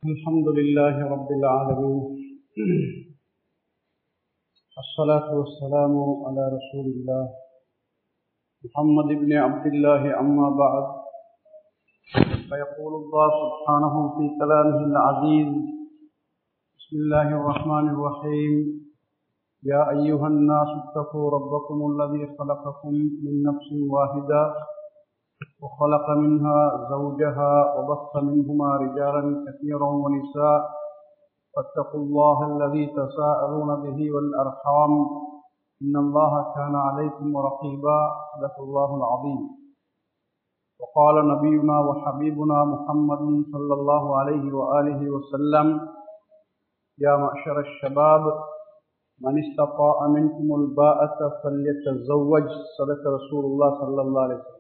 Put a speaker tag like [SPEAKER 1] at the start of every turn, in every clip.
[SPEAKER 1] الحمد لله رب العالمين الصلاة والسلام على رسول الله محمد بن عبد الله أما بعد فيقول الله سبحانه في كلامه العزيز بسم الله الرحمن الرحيم يا أيها الناس اتقوا ربكم الذي خلقكم من نفس واحدة وخلق منها زوجها وبث منهما رجالا كثيرا ونساء فاتقوا الله الذي تساءلون به والأرحام إن الله كان عليكم رقيبا صدق الله العظيم وقال نبينا وحبيبنا محمد صلى الله عليه وآله وسلم يا معشر الشباب من استطاع منكم الباءة فليتزوج صدق رسول الله صلى الله عليه وسلم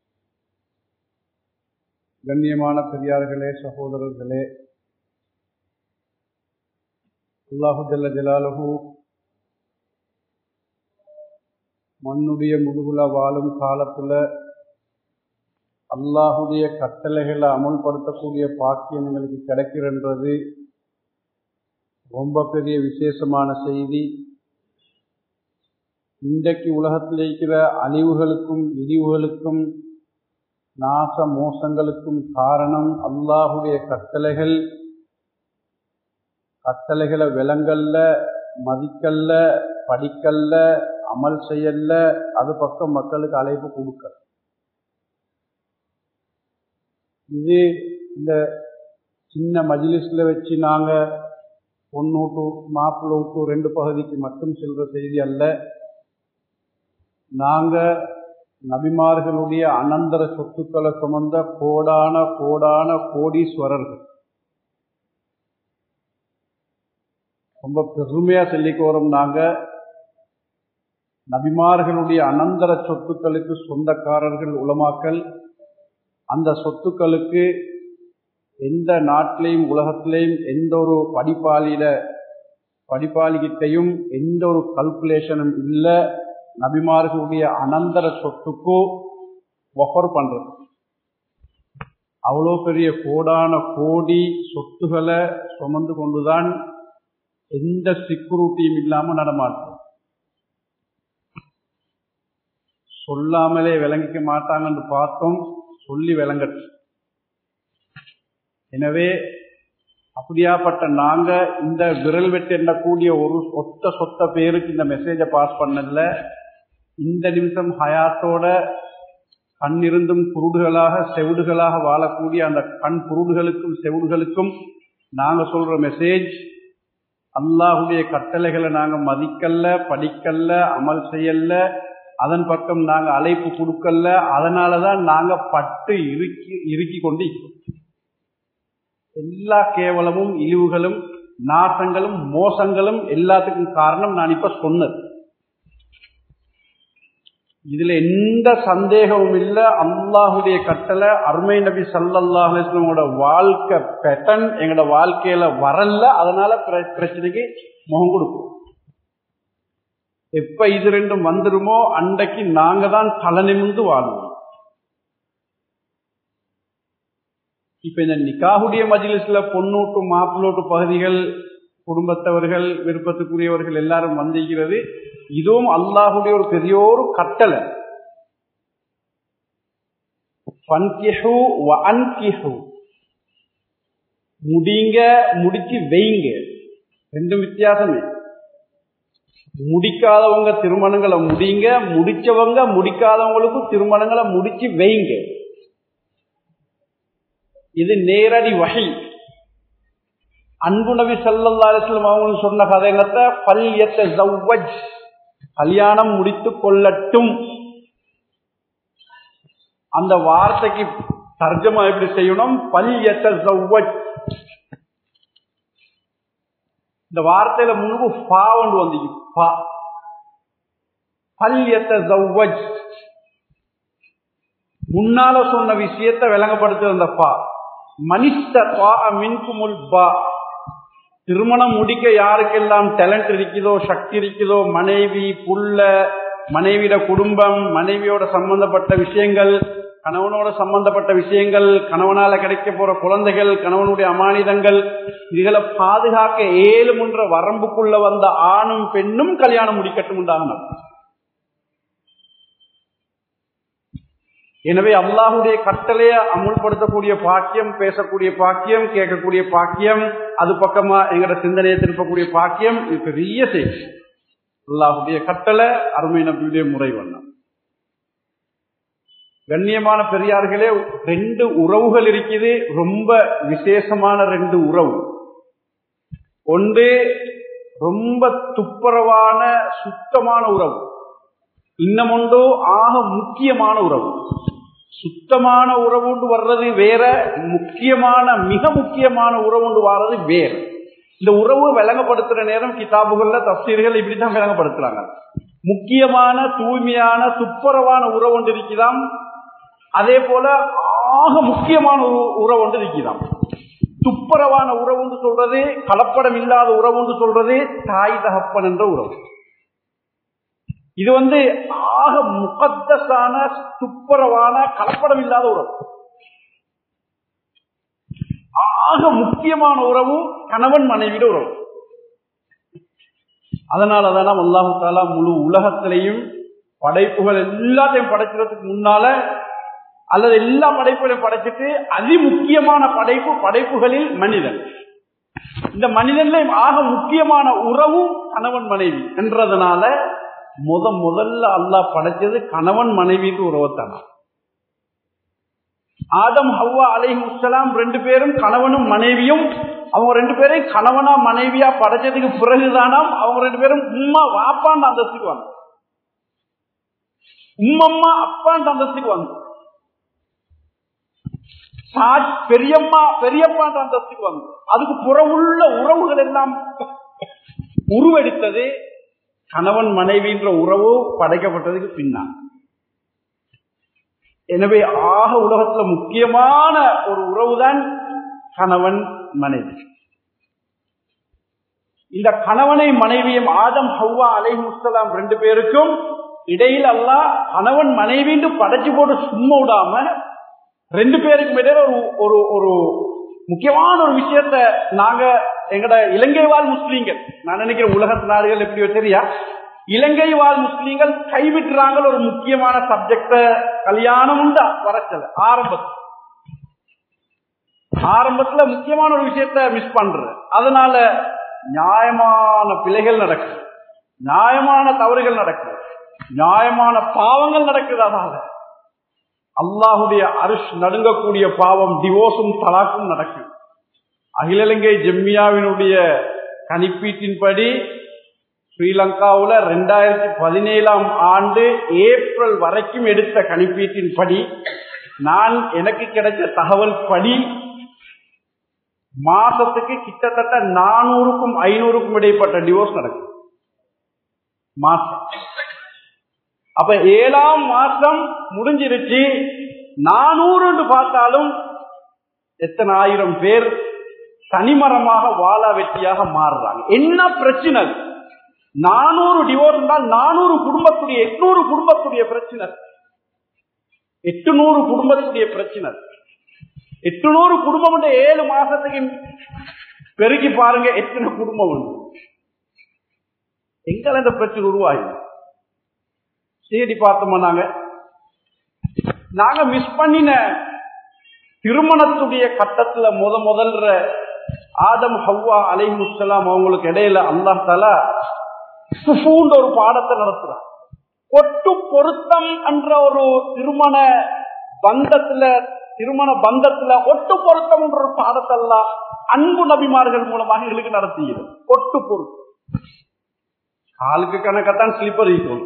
[SPEAKER 1] கண்ணியமான பெரியார்களே சகோதரர்களே அல்லாஹு ஜல்ல ஜலாலுஹு மண்ணுடைய முதுகுல வாழும் காலத்துல அல்லாஹுடைய கட்டளைகளை அமுல்படுத்தக்கூடிய பாக்கியம் எங்களுக்கு கிடைக்கிறன்றது ரொம்ப பெரிய விசேஷமான செய்தி இன்றைக்கு உலகத்தில் இருக்கிற அழிவுகளுக்கும் இழிவுகளுக்கும் நாச மோசங்களுக்கும் காரணம் அல்லாஹுடைய கட்டளைகள் கட்டளைகளை விலங்கல்ல மதிக்கல்ல படிக்கல்ல அமல் செய்யல அது பக்கம் மக்களுக்கு அழைப்பு கொடுக்க இது இந்த சின்ன மஜிலிஸ்ல வச்சு நாங்க பொண்ணூட்டு மாப்பிள்ளை விட்டு ரெண்டு பகுதிக்கு மட்டும் செல்ற செய்தி அல்ல நாங்க நபிமார்களுடைய அனந்தர சொத்துக்களை சுமந்த கோடான கோடான கோடீஸ்வரர்கள் ரொம்ப பெருமையா சொல்லிக்கு வரோம் நாங்க நபிமார்களுடைய அனந்தர சொத்துக்களுக்கு சொந்தக்காரர்கள் உலமாக்கல் அந்த சொத்துக்களுக்கு எந்த நாட்டிலையும் உலகத்திலையும் எந்த ஒரு படிப்பாளியில படிப்பாளிகிட்டையும் எந்த ஒரு கல்குலேஷனும் இல்லை நபிமார்களுடைய அனந்தர சொத்துக்கோ ஒஃபர் பண்றது அவ்வளோ பெரிய கோடான கோடி சொத்துக்களை சுமந்து கொண்டுதான் எந்த செக்யூரிட்டியும் இல்லாம நடமாட்டோம் சொல்லாமலே விளங்கிக்க மாட்டாங்கன்னு பார்த்தோம் சொல்லி விளங்கட்டு எனவே அப்படியாப்பட்ட நாங்க இந்த விரல் வெட்டு எண்ணக்கூடிய ஒரு ஒத்த சொத்த பேருக்கு இந்த மெசேஜை பாஸ் பண்ணதில்ல இந்த நிமிஷம் ஹயாத்தோட கண் இருந்தும் குருடுகளாக செவிடுகளாக வாழக்கூடிய அந்த கண் குருடுகளுக்கும் செவிடுகளுக்கும் நாங்க சொல்ற மெசேஜ் அல்லாஹுடைய கட்டளைகளை நாங்க மதிக்கல்ல படிக்கல்ல அமல் செய்யல அதன் பக்கம் நாங்க அழைப்பு கொடுக்கல அதனாலதான் நாங்க பட்டு இறுக்கி இறுக்கி கொண்டு எல்லா கேவலமும் இழிவுகளும் நாசங்களும் மோசங்களும் எல்லாத்துக்கும் காரணம் நான் இப்ப சொன்னது இதுல எந்த சந்தேகமும் இல்ல அல்லாஹுடைய கட்டளை அருமை நபி சல்லாஹோட வாழ்க்கை பெட்டன் எங்களோட வாழ்க்கையில வரல அதனால பிரச்சனைக்கு முகம் கொடுக்கும் எப்ப இது ரெண்டும் வந்துருமோ அன்றைக்கு நாங்க தான் தலை நிமிந்து வாழுவோம் இப்ப இந்த நிக்காகுடைய மஜிலிஸ்ல பொண்ணூட்டு மாப்பிள்ளோட்டு பகுதிகள் குடும்பத்தவர்கள் விருப்பத்துக்குரியவர்கள் எல்லாரும் வந்திருக்கிறது இதுவும் அல்லாஹுடைய ஒரு பெரிய ஒரு கட்டளை முடிங்க முடிச்சு வெய்ங்க ரெண்டும் வித்தியாசமே முடிக்காதவங்க திருமணங்களை முடிங்க முடிச்சவங்க முடிக்காதவங்களுக்கும் திருமணங்களை முடிச்சு வெய்ங்க இது நேரடி வகை அன்பு நபி சல்லா அலிஸ்லாம் அவங்க சொன்ன கதைங்கத்தை பல்யத்தை ஜவ்வஜ் கல்யாணம் முடித்து கொள்ளட்டும் அந்த வார்த்தைக்கு தர்ஜமா எப்படி செய்யணும் பல்யத்தை ஜவ்வஜ் இந்த வார்த்தையில முன்பு பா ஒன்று வந்தீங்க பா பல்யத்தை ஜவ்வஜ் முன்னால சொன்ன விஷயத்தை விளங்கப்படுத்து அந்த பா மனிஷ்டா மின்குமுல் பா திருமணம் முடிக்க யாருக்கெல்லாம் டேலண்ட் இருக்குதோ சக்தி இருக்குதோ மனைவி புள்ள மனைவியோட குடும்பம் மனைவியோட சம்பந்தப்பட்ட விஷயங்கள் கணவனோட சம்பந்தப்பட்ட விஷயங்கள் கணவனால கிடைக்க போற குழந்தைகள் கணவனுடைய அமானிதங்கள் இதுகளை பாதுகாக்க ஏழுமுன்ற வரம்புக்குள்ள வந்த ஆணும் பெண்ணும் கல்யாணம் முடிக்கட்டும் உண்டாகணும் எனவே அல்லாஹுடைய கட்டளைய அமுல்படுத்தக்கூடிய பாக்கியம் பேசக்கூடிய பாக்கியம் கேட்கக்கூடிய பாக்கியம் அது பக்கமா எங்கட சிந்தனையை திருப்பக்கூடிய பாக்கியம் இது பெரிய செய்தி அல்லாஹுடைய கட்டளை அருமை நபியுடைய முறை வண்ணம் கண்ணியமான பெரியார்களே ரெண்டு உறவுகள் இருக்குது ரொம்ப விசேஷமான ரெண்டு உறவு ஒன்று ரொம்ப துப்புரவான சுத்தமான உறவு இன்னும் ஒன்றோ ஆக முக்கியமான உறவு சுத்தமான உறவுண்டு வர்றது வேற முக்கியமான மிக முக்கியமான உறவுண்டு வர்றது வேற இந்த உறவு விளங்கப்படுத்துற நேரம் கிதாபுகள்ல தப்சீர்கள் இப்படித்தான் விளங்கப்படுத்துறாங்க முக்கியமான தூய்மையான துப்புரவான உறவு ஒன்று இருக்குதாம் அதே போல ஆக முக்கியமான உறவு ஒன்று இருக்குதாம் துப்புரவான உறவுன்னு சொல்றது கலப்படம் இல்லாத உறவுன்னு சொல்றது தாய் தகப்பன் என்ற உறவு இது வந்து ஆக முகத்தசான துப்புரவான கலப்படம் இல்லாத உறவு ஆக முக்கியமான உறவு கணவன் மனைவியோட உறவு அதனாலதான் அல்லாஹு தாலா முழு உலகத்திலையும் படைப்புகள் எல்லாத்தையும் படைக்கிறதுக்கு முன்னால அல்லது எல்லா படைப்புகளையும் படைச்சிட்டு அதி முக்கியமான படைப்பு படைப்புகளில் மனிதன் இந்த மனிதன்ல ஆக முக்கியமான உறவு கணவன் மனைவி என்றதுனால முத முதல்ல அல்லாஹ் படைச்சது கணவன் மனைவிக்கு உறவத்தானா ஆதம் ஹவ்வா அலை முஸ்லாம் ரெண்டு பேரும் கணவனும் மனைவியும் அவங்க ரெண்டு பேரையும் கணவனா மனைவியா படைச்சதுக்கு பிறகுதானாம் அவங்க ரெண்டு பேரும் உம்மா வாப்பான்னு அந்தஸ்துக்கு வாங்க உம்மம்மா அப்பான்னு அந்தஸ்துக்கு வாங்க பெரியம்மா பெரியம்மான்ற அந்தஸ்துக்கு வாங்க அதுக்கு புறவுள்ள உறவுகள் எல்லாம் உருவெடுத்தது கணவன் மனைவின்ற உறவு படைக்கப்பட்டதுக்கு பின்னால் எனவே ஆக உலகத்துல முக்கியமான ஒரு உறவுதான் கணவன் மனைவி இந்த கணவனை மனைவியும் ஆதம் ஹவ்வா அலை முஸ்லாம் ரெண்டு பேருக்கும் இடையில் அல்ல கணவன் மனைவின்னு படைச்சு போட்டு சும்மா விடாம ரெண்டு பேருக்கும் இடையில ஒரு ஒரு ஒரு முக்கியமான ஒரு விஷயத்த நாங்க எங்கட இலங்கை வாழ் முஸ்லீம்கள் நான் நினைக்கிறேன் உலகத்து நாடுகள் எப்படியோ சரியா இலங்கை வாழ் முஸ்லீம்கள் கைவிட்டுறாங்க ஒரு முக்கியமான சப்ஜெக்ட கல்யாணம் உண்டா வரச்சல ஆரம்பத்தில் ஆரம்பத்துல முக்கியமான ஒரு விஷயத்த மிஸ் பண்ற அதனால நியாயமான பிழைகள் நடக்குது நியாயமான தவறுகள் நடக்குது நியாயமான பாவங்கள் நடக்குது அதனால அல்லாஹுடைய அரிஷ் நடுங்கக்கூடிய பாவம் டிவோர்ஸும் தலாக்கும் நடக்கும் அகில இலங்கை ஜெம்மியாவினுடைய கணிப்பீட்டின்படி ஸ்ரீலங்காவில் ரெண்டாயிரத்தி பதினேழாம் ஆண்டு ஏப்ரல் வரைக்கும் எடுத்த கணிப்பீட்டின்படி நான் எனக்கு கிடைச்ச தகவல் படி மாசத்துக்கு கிட்டத்தட்ட நானூறுக்கும் ஐநூறுக்கும் இடைப்பட்ட டிவோர்ஸ் நடக்கும் மாசம் அப்ப ஏழாம் மாசம் முடிஞ்சிருச்சு நானூறு பார்த்தாலும் எத்தனை ஆயிரம் பேர் தனிமரமாக வாழா வெட்டியாக மாறுறாங்க என்ன பிரச்சனை நானூறு டிவோர்ஸ் என்றால் நானூறு குடும்பத்துடைய எட்நூறு குடும்பத்துடைய பிரச்சனை எட்டுநூறு குடும்பத்துடைய பிரச்சனை எட்டுநூறு குடும்பம் ஏழு மாசத்துக்கு பெருக்கி பாருங்க எத்தனை குடும்பம் உண்டு எங்களை இந்த பிரச்சனை உருவாகி தேடி பார்த்தோமா நாங்க நாங்க மிஸ் பண்ணின திருமணத்துடைய கட்டத்துல முத முதல்ற ஆதம் ஹவ்வா அலை முஸ்லாம் அவங்களுக்கு இடையில அல்லா தலா சுஃபூன்ற ஒரு பாடத்தை நடத்துறான் ஒட்டு பொருத்தம் என்ற ஒரு திருமண பந்தத்துல திருமண பந்தத்துல ஒட்டு பொருத்தம் என்ற ஒரு பாடத்தெல்லாம் அன்பு நபிமார்கள் மூலமாக எங்களுக்கு நடத்தியது ஒட்டு பொருத்தம் காலுக்கு கணக்கத்தான் ஸ்லிப்பர் இருக்கும்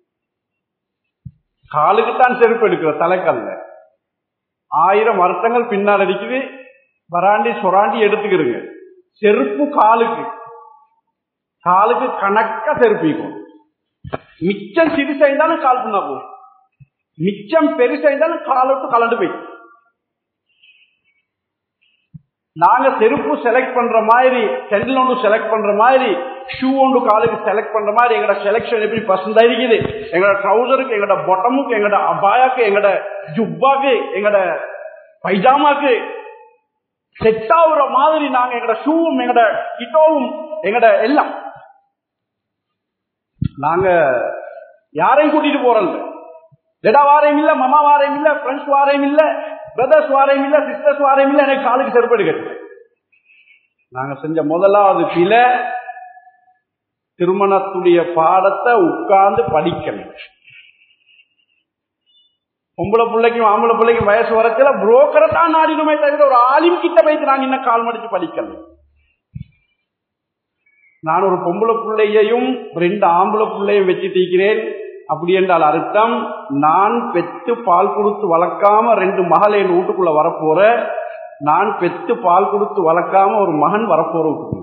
[SPEAKER 1] காலுக்குத்தான் செருப்பு எடுக்கிற தலைக்கல்ல ஆயிரம் வருத்தங்கள் பின்னால் அடிக்குது வராண்டி சொராண்டி எடுத்துக்கிறங்க செருப்பு காலுக்கு காலுக்கு கணக்க செருப்பிக்கும் மிச்சம் சிறுசா இருந்தாலும் கால் பண்ணா போகும் மிச்சம் பெருசா இருந்தாலும் கால் விட்டு கலண்டு போய் நாங்க செருப்பு செலக்ட் பண்ற மாதிரி செண்டில் ஒன்று செலக்ட் பண்ற மாதிரி ஷூ ஒன்று காலுக்கு செலக்ட் பண்ற மாதிரி எங்களோட செலக்ஷன் எப்படி பசந்தா இருக்குது எங்களோட ட்ரௌசருக்கு எங்களோட பொட்டமுக்கு எங்களோட அபாயாக்கு எங்களோட ஜுப்பாக்கு எங்களோட பைஜாமாக்கு செட் ஆகுற மாதிரி நாங்க எங்களோட ஷூவும் எங்களோட கிட்டோவும் எங்களோட எல்லாம் நாங்க யாரையும் கூட்டிட்டு போறோம் டெடா வாரையும் இல்ல மமா வாரையும் இல்ல ஃப்ரெண்ட்ஸ் வாரையும் இல்ல பிரதர்ஸ் வாரையும் இல்ல சிஸ்டர்ஸ் வாரையும் இல்ல எனக்கு காலுக்கு செருப்படி கட்டு நாங்க செஞ்ச முதலாவது சில திருமணத்துடைய பாடத்தை உட்கார்ந்து படிக்கணும் பொம்பளை பிள்ளைக்கும் ஆம்பளை பிள்ளைக்கும் வயசு வரத்துல புரோக்கரை தான் நாடினுமே தவிர ஒரு ஆலிம் கிட்ட வைத்து நாங்க இன்னும் கால் மடிச்சு படிக்கணும் நான் ஒரு பொம்பளை பிள்ளையையும் ரெண்டு ஆம்பளை பிள்ளையும் வச்சுட்டிருக்கிறேன் அப்படி என்றால் அர்த்தம் நான் பெத்து பால் கொடுத்து வளர்க்காம ரெண்டு மகள் என் வீட்டுக்குள்ள வரப்போற நான் பெத்து பால் கொடுத்து வளர்க்காம ஒரு மகன் வரப்போற வீட்டுக்குள்ள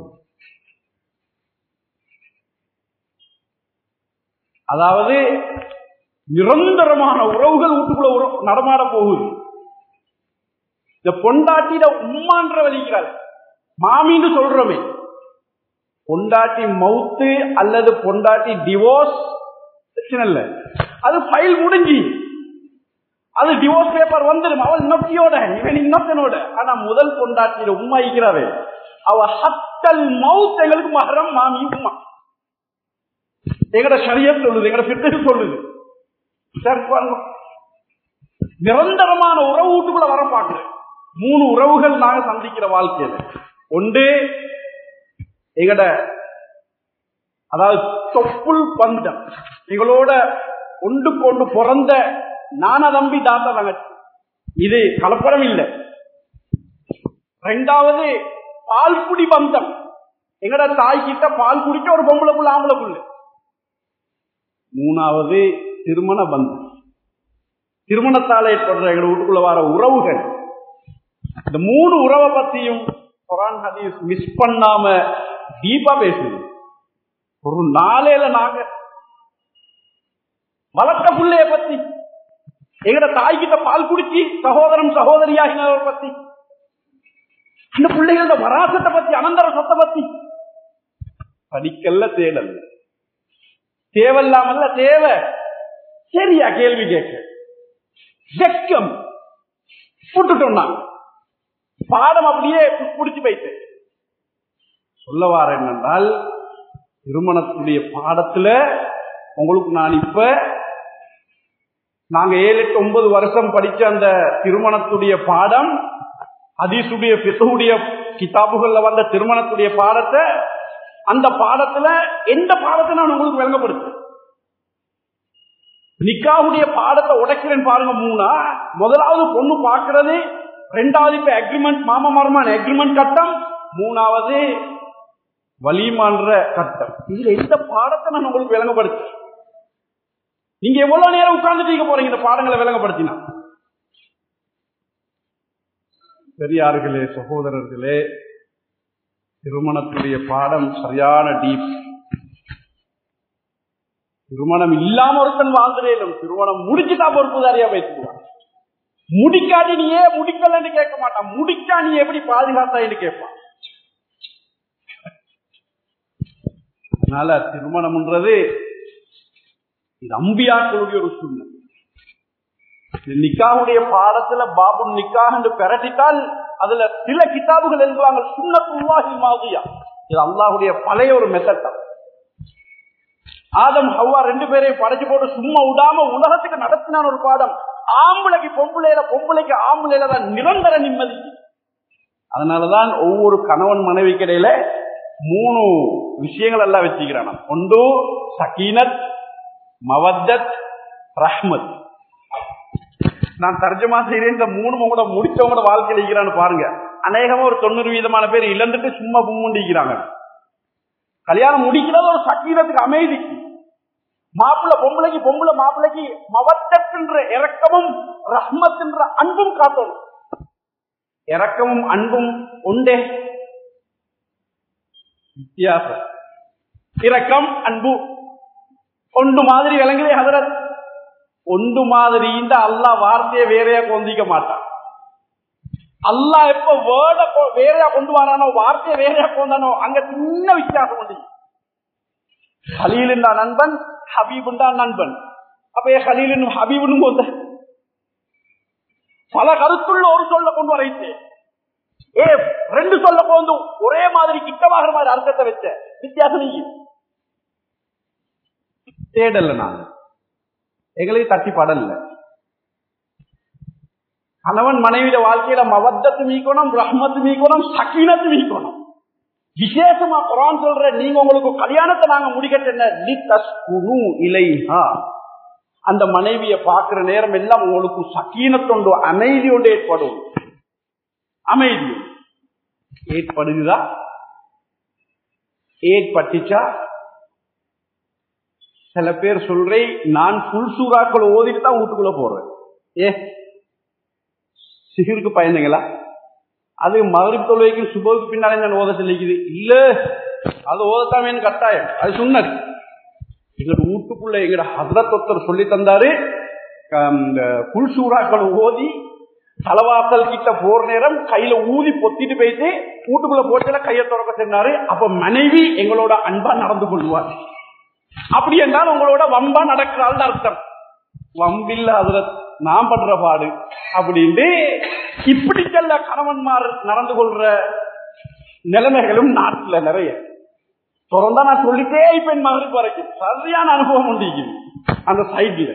[SPEAKER 1] அதாவது நிரந்தரமான உறவுகள் வீட்டுக்குள்ள உற- நடமாட போகுது இந்த பொண்டாட்டியிட உம்மான்ற வலிக்கிறாள் மாமின்னு சொல்றோமே பொண்டாட்டி மவுத்து அல்லது பொண்டாட்டி டிவோர்ஸ் பிரச்சனை இல்ல அது ஃபைல் முடிஞ்சு அது டிவோர்ஸ் பேப்பர் வந்துடும் அவள் இன்னொத்தியோட இவன் இன்னொத்தனோட ஆனா முதல் பொண்டாட்டியில உம்மா இருக்கிறாவே அவ ஹத்தல் மவுத் எங்களுக்கு மகரம் மாமி உம்மா எங்கட சரியத் சொல்லுது எங்கட பித்தகு சொல்லுது சரி பாருங்க நிரந்தரமான உறவு வீட்டுக்குள்ள வர பார்க்கிறேன் மூணு உறவுகள் நாங்க சந்திக்கிற வாழ்க்கையில ஒன்று எங்கட அதாவது தொப்புள் பந்தம் எங்களோட ஒன்று கொண்டு பிறந்த நான தம்பி தாத்தா தங்கச்சி இது கலப்படம் இல்லை ரெண்டாவது பால்குடி பந்தம் எங்கட தாய் கிட்ட பால் குடிக்க ஒரு பொம்பளை புள்ள ஆம்பளை புள்ள மூணாவது திருமண பந்தம் திருமணத்தால் ஏற்படுற எங்க வீட்டுக்குள்ள வர உறவுகள் இந்த மூணு உறவை பத்தியும் குரான் ஹதீஸ் மிஸ் பண்ணாம டீப்பா பேசுது ஒரு நாளையில நாங்க வளர்த்த பிள்ளைய பத்தி எங்கட தாய்கிட்ட பால் குடிச்சு சகோதரன் சகோதரியாகினவர் பத்தி இந்த பிள்ளைகளோட வராசத்தை பத்தி அனந்தர சொத்தை பத்தி படிக்கல்ல தேடல் தேவையில்லாமல்ல தேவை சரியா கேள்வி கேட்க வெக்கம் விட்டுட்டோம் நான் பாடம் அப்படியே பிடிச்சு போயிட்டு சொல்ல வார என்னென்றால் திருமணத்துடைய பாடத்துல உங்களுக்கு நான் இப்ப நாங்க ஏழு எட்டு ஒன்பது வருஷம் படிச்ச அந்த திருமணத்துடைய பாடம் ஹதீசுடைய பிசுடைய கிதாபுகள்ல வந்த திருமணத்துடைய பாடத்தை அந்த பாடத்துல எந்த பாடத்தை நான் உங்களுக்கு விளங்கப்படுத்து நிக்காவுடைய பாடத்தை உடைக்கிறேன் பாருங்க மூணா முதலாவது பொண்ணு பார்க்கிறது ரெண்டாவது இப்ப அக்ரிமெண்ட் மாமா மருமான அக்ரிமெண்ட் கட்டம் மூணாவது வலிமான்ற கட்டம் இதுல எந்த பாடத்தை நான் உங்களுக்கு விளங்கப்படுத்து நீங்க எவ்வளவு நேரம் உட்கார்ந்துட்டு போறீங்க இந்த பாடங்களை விளங்கப்படுத்தினா பெரியார்களே சகோதரர்களே திருமணத்துடைய பாடம் சரியான டீப் திருமணம் இல்லாம ஒருத்தன் வாழ்ந்துடேனும் திருமணம் முடிச்சுட்டா பொறுப்புதாரியா வைத்துக்குவான் முடிக்காட்டி நீ ஏன் முடிக்கலன்னு கேட்க மாட்டான் முடிச்சா நீ எப்படி பாதுகாத்தாயின்னு கேட்பான் அதனால திருமணம்ன்றது இது அம்பியாக்களுடைய ஒரு சூழ்நிலை நிக்காவுடைய பாடத்துல பாபு நிக்காக என்று பெரட்டிட்டால் அதுல சில கிதாபுகள் எழுதுவாங்க சுண்ணத்துல்லாஹி மாதியா இது அல்லாஹுடைய பழைய ஒரு மெத்தட் ஆதம் ஹவ்வா ரெண்டு பேரையும் படைச்சு போட்டு சும்மா விடாம உலகத்துக்கு நடத்தினான் ஒரு பாடம் ஆம்பளைக்கு பொம்பளையில பொம்பளைக்கு ஆம்பளையில தான் நிரந்தர நிம்மதி அதனாலதான் ஒவ்வொரு கணவன் மனைவிக்கு இடையில மூணு விஷயங்கள் எல்லாம் வச்சுக்கிறான் ஒன்று சக்கீனத் மவத்தத் ரஹ்மத் நான் தர்ஜமா செய்யறேன் இந்த மூணு கூட முடிச்சவங்களோட வாழ்க்கையில் இருக்கிறான்னு பாருங்க அநேகமா ஒரு தொண்ணூறு வீதமான பேர் இழந்துட்டு சும்மா பும்முண்டிக்கிறாங்க கல்யாணம் முடிக்கிறது ஒரு சக்கீனத்துக்கு அமைதி மாப்பிள்ள பொம்பளைக்கு பொம்பளை மாப்பிள்ளைக்கு மவத்தன்ற இறக்கமும் ரஹ்மத்ன்ற அன்பும் காட்டணும் இறக்கமும் அன்பும் உண்டே வித்தியாசம் இரக்கம் அன்பு ஒன்று மாதிரி விளங்குதே ஹதரத் ஒன்று மாதிரி இந்த அல்லா வார்த்தையை வேறையா கொந்திக்க மாட்டான் அல்லாஹ் எப்ப வேர்ட வேறையா கொண்டு வரானோ வார்த்தையை வேறையா கொண்டானோ அங்க சின்ன வித்தியாசம் உண்டு ஹலீலுண்டா நண்பன் ஹபீபுண்டா நண்பன் அப்ப ஏன் ஹலீலுன்னு ஹபீபுன்னு போந்த பல கருத்துள்ள ஒரு சொல்ல கொண்டு வரைத்து ஏ ரெண்டு சொல்ல போந்து ஒரே மாதிரி கிட்டமாகிற மாதிரி அர்த்தத்தை வச்ச வித்தியாசம் நீங்க தேடல நான் எங்களையும் தட்டி படல கணவன் மனைவிய வாழ்க்கையில மவத்தத்து மீக்கணும் ரஹ்மத்து மீக்கணும் சக்கீனத்து மீக்கணும் விசேஷமா குரான் சொல்ற நீங்க உங்களுக்கு கல்யாணத்தை நாங்க முடிக்கட்டு இலைஹா அந்த மனைவியை பார்க்கிற நேரம் எல்லாம் உங்களுக்கு சக்கீனத்தொண்டு அமைதி ஒன்று ஏற்படும் அமைதி ஏற்படுகிறா ஏற்பட்டுச்சா சில பேர் சொல்றேன் நான் புல் சூறாக்கள் ஓதிட்டு தான் வீட்டுக்குள்ள போறேன் ஏ சிகிருக்கு பயந்தீங்களா அது மகரிப் தொழுவைக்கு சுபவுக்கு பின்னாலே நான் ஓத சொல்லிக்குது இல்ல அது ஓதத்தாமேன்னு கட்டாயம் அது சொன்னது எங்க வீட்டுக்குள்ள எங்கட ஹசரத்தொத்தர் சொல்லி தந்தாரு புல் சூறாக்கள் ஓதி தலவாசல் கிட்ட போற நேரம் கையில ஊதி பொத்திட்டு போயிட்டு வீட்டுக்குள்ள போச்சுல கையை திறக்க சொன்னாரு அப்ப மனைவி எங்களோட அன்பா நடந்து கொள்வார் அப்படி என்றால் உங்களோட வம்பா நடக்கிறாள் அர்த்தம் வம்பில்ல அதுல நான் பண்ற பாடு அப்படின்ட்டு இப்படி செல்ல கணவன்மார் நடந்து கொள்ற நிலைமைகளும் நாட்டுல நிறைய தொடர்ந்தா நான் சொல்லிட்டே இப்ப என் மகளுக்கு வரைக்கும் சரியான அனுபவம் உண்டு அந்த சைட்ல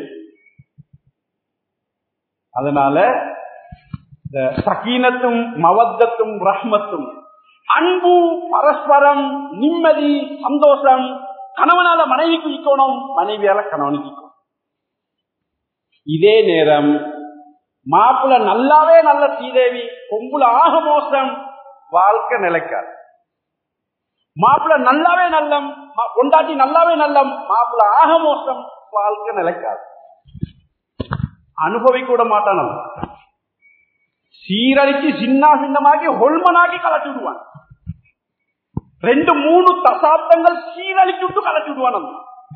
[SPEAKER 1] அதனால இந்த சக்கீனத்தும் மவத்தத்தும் ரஹ்மத்தும் அன்பு பரஸ்பரம் நிம்மதி சந்தோஷம் கணவனால மனைவிக்கு இக்கணும் மனைவியால கணவனுக்கு இக்கணும் இதே நேரம் மாப்பிள்ள நல்லாவே நல்ல சீதேவி பொம்புல ஆக மோசம் வாழ்க்கை நிலைக்காது மாப்பிள்ள நல்லாவே நல்லம் கொண்டாட்டி நல்லாவே நல்லம் மாப்பிள்ள ஆக மோசம் வாழ்க்கை நிலைக்காது அனுபவிக்க விட மாட்டான் சீரழிச்சு சின்ன சின்னமாக்கி ஹொல்மனாக்கி கலட்டி விடுவான் ரெண்டு மூணு தசாப்தங்கள் சீரழிச்சு விட்டு கலட்டி விடுவான்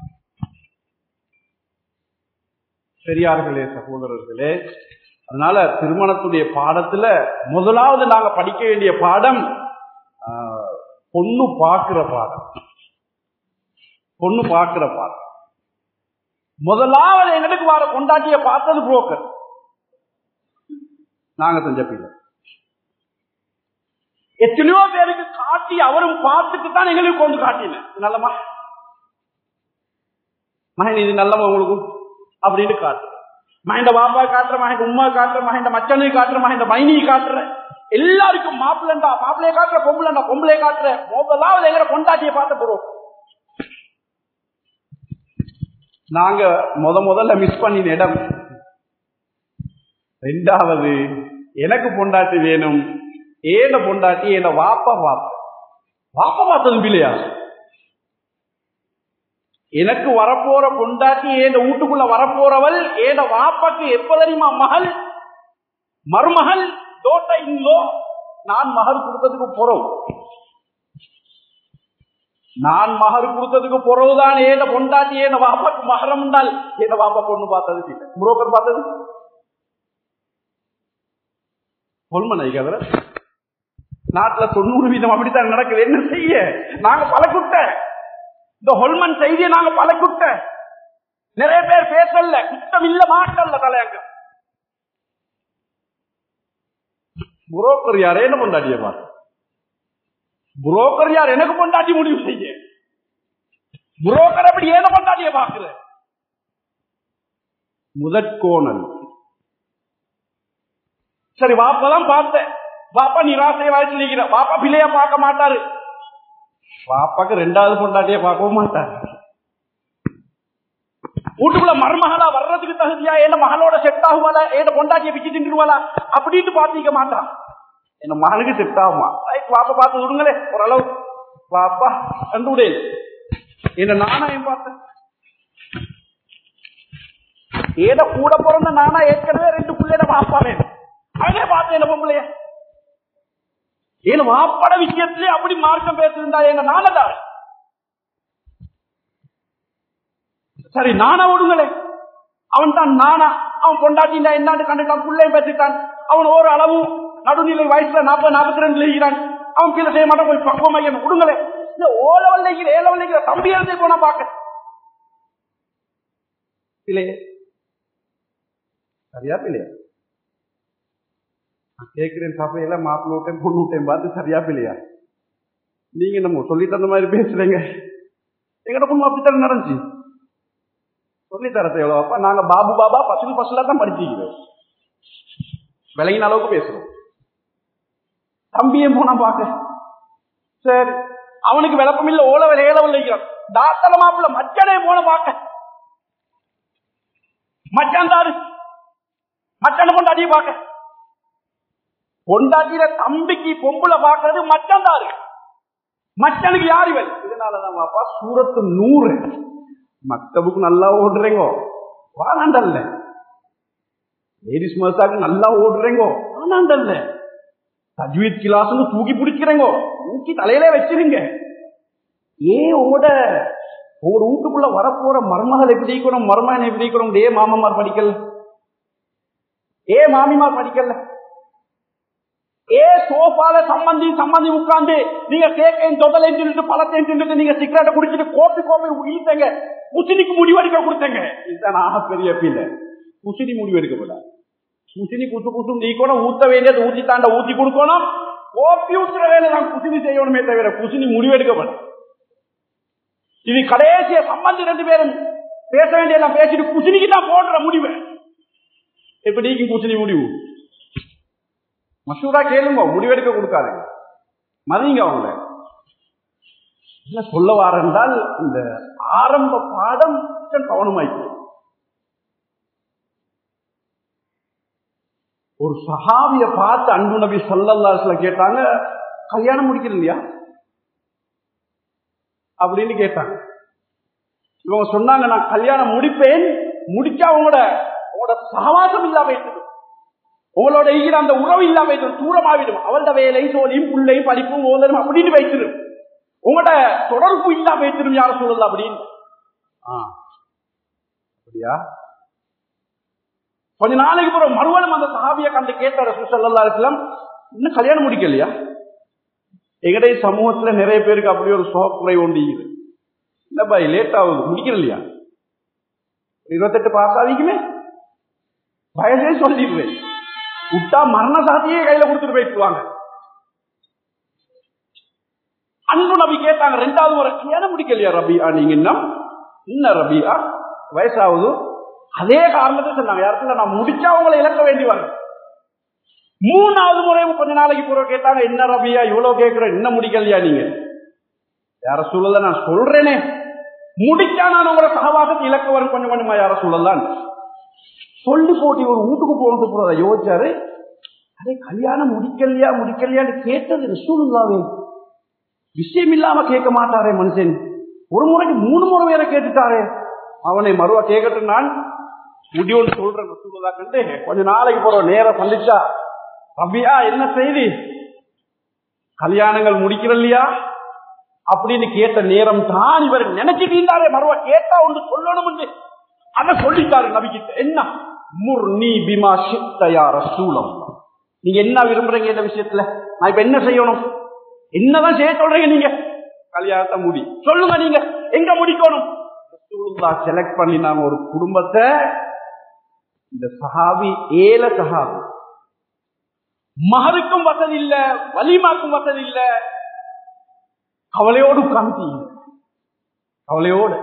[SPEAKER 1] பெரியார்களே சகோதரர்களே அதனால திருமணத்துடைய பாடத்துல முதலாவது நாங்க படிக்க வேண்டிய பாடம் பொண்ணு பாக்குற பாடம் பொண்ணு பாக்குற பாடம் முதலாவது எங்களுக்கு வர கொண்டாட்டிய பார்த்தது புரோக்கர் நாங்க செஞ்ச பிள்ளை எத்தனையோ பேருக்கு காட்டி அவரும் பார்த்துட்டு தான் எங்களுக்கு கொண்டு காட்டினேன் நல்லமா மகன் இது நல்லமா உங்களுக்கு அப்படின்னு காட்டு மகண்ட பாப்பா காட்டுற மகன் உமா காட்டுற மகன் மச்சனை காட்டுற மகன் மைனி காட்டுற எல்லாருக்கும் மாப்பிள்ளண்டா மாப்பிள்ளைய காட்டுற பொம்பளண்டா பொம்பளைய காட்டுற முதலாவது எங்களை கொண்டாட்டிய பார்த்த போறோம் நாங்க முத முதல்ல மிஸ் பண்ணின இடம் ரெண்டாவது எனக்கு பொண்டாட்டி வேணும் ஏன பொண்டாட்டி என்ன வாப்பா வாப்ப வாப்பா பார்த்ததும் இல்லையா எனக்கு வரப்போற பொண்டாட்டி ஏன் வீட்டுக்குள்ள வரப்போறவள் ஏன் வாப்பாக்கு எப்ப தெரியுமா மகள் மருமகள் தோட்ட இல்லோ நான் மகர் கொடுத்ததுக்கு பொறவு நான் மகர் கொடுத்ததுக்கு பொறவுதான் ஏன பொண்டாட்டி ஏன வாப்பாக்கு மகரம் உண்டால் ஏன வாப்பா பொண்ணு பார்த்தது இல்லை புரோக்கர் பார்த்தது கொள்மனை கதற நாட்டுல தொண்ணூறு வீதம் அப்படித்தான் நடக்குது என்ன செய்ய நாங்க பழக்குட்ட இந்த ஹொல்மன் செய்தியை நாங்க பழக்குட்ட நிறைய பேர் பேசல குத்தம் இல்ல மாட்டல்ல தலையங்க புரோக்கர் யார் என்ன கொண்டாடிய பாரு புரோக்கர் யார் எனக்கு கொண்டாடி முடிவு செய்ய புரோக்கர் அப்படி ஏன கொண்டாடிய பாக்குற முதற்கோணல் சரி வாப்பதான் பார்த்தேன் பாப்பா நிராசைய வாழ்க்கை நிற்கிற பாப்பா பிள்ளைய பார்க்க மாட்டாரு பாப்பாக்கு ரெண்டாவது பொண்டாட்டிய பார்க்கவும் மாட்டாரு வீட்டுக்குள்ள மருமகளா வர்றதுக்கு தகுதியா என்ன மகளோட செட் ஆகுவாளா என்ன பொண்டாட்டிய பிச்சு தின்றுவாளா அப்படின்னு பாத்திக்க மாட்டான் என்ன மகனுக்கு செட் ஆகுமா பாப்பா பார்த்து விடுங்களே ஓரளவு பாப்பா கண்டு விடு என்ன நானா ஏன் பார்த்தேன் ஏத கூட பிறந்த நானா ஏற்கனவே ரெண்டு பிள்ளைட பாப்பா வேணும் அவனே பார்த்தேன் என்ன பொம்பளைய ஏன் வாப்பட விஷயத்திலே அப்படி மார்க்கம் பேசிருந்தா எங்க நானதா சரி நானா விடுங்களே அவன் தான் நானா அவன் கொண்டாட்டினா என்னான்னு கண்டுட்டான் பிள்ளையும் பேசிட்டான் அவன் ஒரு அளவு நடுநிலை வயசுல நாற்பது நாற்பத்தி ரெண்டுல இருக்கிறான் அவன் கீழே செய்ய மாட்டான் போய் பக்குவம் ஐயன் கொடுங்களே இந்த ஓ லெவல் இருக்கிற ஏ லெவல் இருக்கிற தம்பி எழுதி போனா பாக்க இல்லையே சரியா இல்லையா நான் கேட்கிறேன் சபையில மாப்பிள்ள விட்டேன் பொண்ணு விட்டேன் பார்த்து சரியா இல்லையா நீங்க நம்ம சொல்லி தந்த மாதிரி பேசுறீங்க எங்கட பொண்ணு அப்படித்தான் நடந்துச்சு சொல்லி தரது எவ்வளவு அப்பா நாங்க பாபு பாபா பசுல் பசுலா தான் படிச்சிக்கிறோம் விலகின அளவுக்கு பேசுறோம் தம்பியும் போனா பாக்க சரி அவனுக்கு விளப்பம் இல்ல ஓல விலை ஏலவில் வைக்கிறான் தாத்தல மாப்பிள்ள மச்சனே போன பாக்க மச்சான் தாரு மச்சான பொண்டாட்டிய பாக்க பொண்டாட்டியில தம்பிக்கு பொம்புல பாக்குறது மச்சான் தாரு மச்சனுக்கு யார் இவன் இதனாலதான் பாப்பா சூரத்து நூறு மக்தபுக்கு நல்லா ஓடுறீங்கோ வானாண்டல்ல லேடிஸ் மசாக்கு நல்லா ஓடுறீங்கோ வானாண்டல்ல தஜ்வீத் கிளாஸ் தூக்கி பிடிக்கிறீங்கோ தூக்கி தலையிலே வச்சிருங்க ஏன் உங்களோட உங்களோட வீட்டுக்குள்ள வரப்போற மருமகள் எப்படி இருக்கணும் மருமகன் எப்படி இருக்கணும் ஏ மாமமார் படிக்கல ஏ மாமிமார் படிக்கல ஏ சோஃபால சம்பந்தி சம்பந்தி உட்கார்ந்து நீங்க கேக்கையும் தொதலையும் தின்னுட்டு பழத்தையும் தின்னுட்டு நீங்க சிகரெட்டை குடிச்சிட்டு கோப்பி கோப்பி உயிர்த்தங்க குசினிக்கு முடிவெடுக்க கொடுத்தங்க இதுதான் ஆக பெரிய பிள்ளை குசினி முடிவெடுக்கப்படாது குசினி குசு குசும் நீக்கணும் ஊத்த வேண்டியது ஊத்தி தாண்ட ஊத்தி கொடுக்கணும் கோப்பி ஊத்துற வேலை தான் குசினி செய்யணுமே தவிர குசினி முடிவெடுக்கப்படும் இது கடைசிய சம்பந்தி ரெண்டு பேரும் பேச வேண்டியெல்லாம் பேசிட்டு குசினிக்கு தான் போடுற முடிவு எப்படி குசினி முடிவு மசூரா கேளுங்க முடிவெடுக்க கொடுக்காதுங்க மதிங்க அவங்கள என்ன சொல்ல வாரென்றால் இந்த ஆரம்ப பாடம் கவனமாய்க்கு ஒரு சஹாவிய பார்த்து அன்பு நபி சொல்லல்லாஸ்ல கேட்டாங்க கல்யாணம் முடிக்கல இல்லையா அப்படின்னு கேட்டாங்க இவங்க சொன்னாங்க நான் கல்யாணம் முடிப்பேன் முடிச்சா உங்களோட உங்களோட சகவாசம் இல்லாம போயிட்டு உங்களோட இருக்கிற அந்த உறவு இல்லாம போயிட்டு தூரமாவிடும் அவளோட வேலை சோழியும் பிள்ளையும் படிப்பும் ஓதலும் அப்படின்னு வைத்திடும் உங்களோட தொடர்பு இல்லாம வைத்திடும் யாரும் சொல்லல அப்படின்னு அப்படியா கொஞ்ச நாளைக்கு பிறகு மறுவலும் அந்த சஹாபிய கண்டு கேட்டார் சுசல்லா இருக்கலாம் இன்னும் கல்யாணம் முடிக்கலையா எங்கடைய சமூகத்துல நிறைய பேருக்கு அப்படி ஒரு சோக்குறை ஒன்று என்ன பாய் லேட் ஆகுது முடிக்கல இல்லையா இருபத்தெட்டு பாஸ் ஆகிக்குமே வயசே சொல்லிடுவேன் விட்டா மரண சாத்தியே கையில கொடுத்துட்டு போயிட்டுவாங்க அன்பு நபி கேட்டாங்க ரெண்டாவது முறை கல்யாணம் முடிக்கலையா ரபியா நீங்க இன்னும் என்ன ரபியா வயசாகுது அதே காரணத்தை சொன்னாங்க யாருக்குள்ள நான் முடிச்சா உங்களை இழக்க வேண்டி வரும் மூணாவது முறையும் கொஞ்ச நாளைக்கு பூர்வ கேட்டாங்க என்ன ரபியா இவ்வளவு கேட்கிறேன் என்ன முடிக்கலையா நீங்க யார சூழல நான் சொல்றேனே முடிச்சா நான் உங்களை சகவாசத்தை இழக்க வரும் கொஞ்சம் கொஞ்சமா யார சூழலான் சொல்லி போட்டு ஒரு வீட்டுக்கு போறது போறத யோசிச்சாரு அதே கல்யாணம் முடிக்கலையா முடிக்கலையான்னு கேட்டது சூழ்நிலாவே விஷயம் இல்லாம கேட்க மாட்டாரே மனுஷன் ஒரு முறைக்கு மூணு முறை வேற கேட்டுட்டாரே அவனை மறுவா கேட்கட்டும் நான் முடிவுன்னு சொல்றேன் ரசூலுல்லா கண்டு கொஞ்ச நாளைக்கு போற நேரம் சந்திச்சா ரபியா என்ன செய்தி கல்யாணங்கள் முடிக்கிற இல்லையா அப்படின்னு கேட்ட நேரம் தான் இவர் நினைச்சிட்டு இருந்தாரே மறுவா கேட்டா ஒன்று சொல்லணும் அதை சொல்லிட்டாரு நபிக்கிட்ட என்ன முர் நீ பிமா சித்தயா ரசூலம் நீங்க என்ன விரும்புறீங்க இந்த விஷயத்துல நான் இப்ப என்ன செய்யணும் என்னதான் செய்ய சொல்றீங்க நீங்க கல்யாணத்தை முடி சொல்லுங்க நீங்க எங்க முடிக்கணும் செலக்ட் பண்ணினாங்க ஒரு குடும்பத்தை இந்த சஹாபி ஏல சஹாபி மகருக்கும் வசதி இல்ல வலிமாக்கும் வசதி இல்ல கவலையோடு உட்காந்து கவலையோடு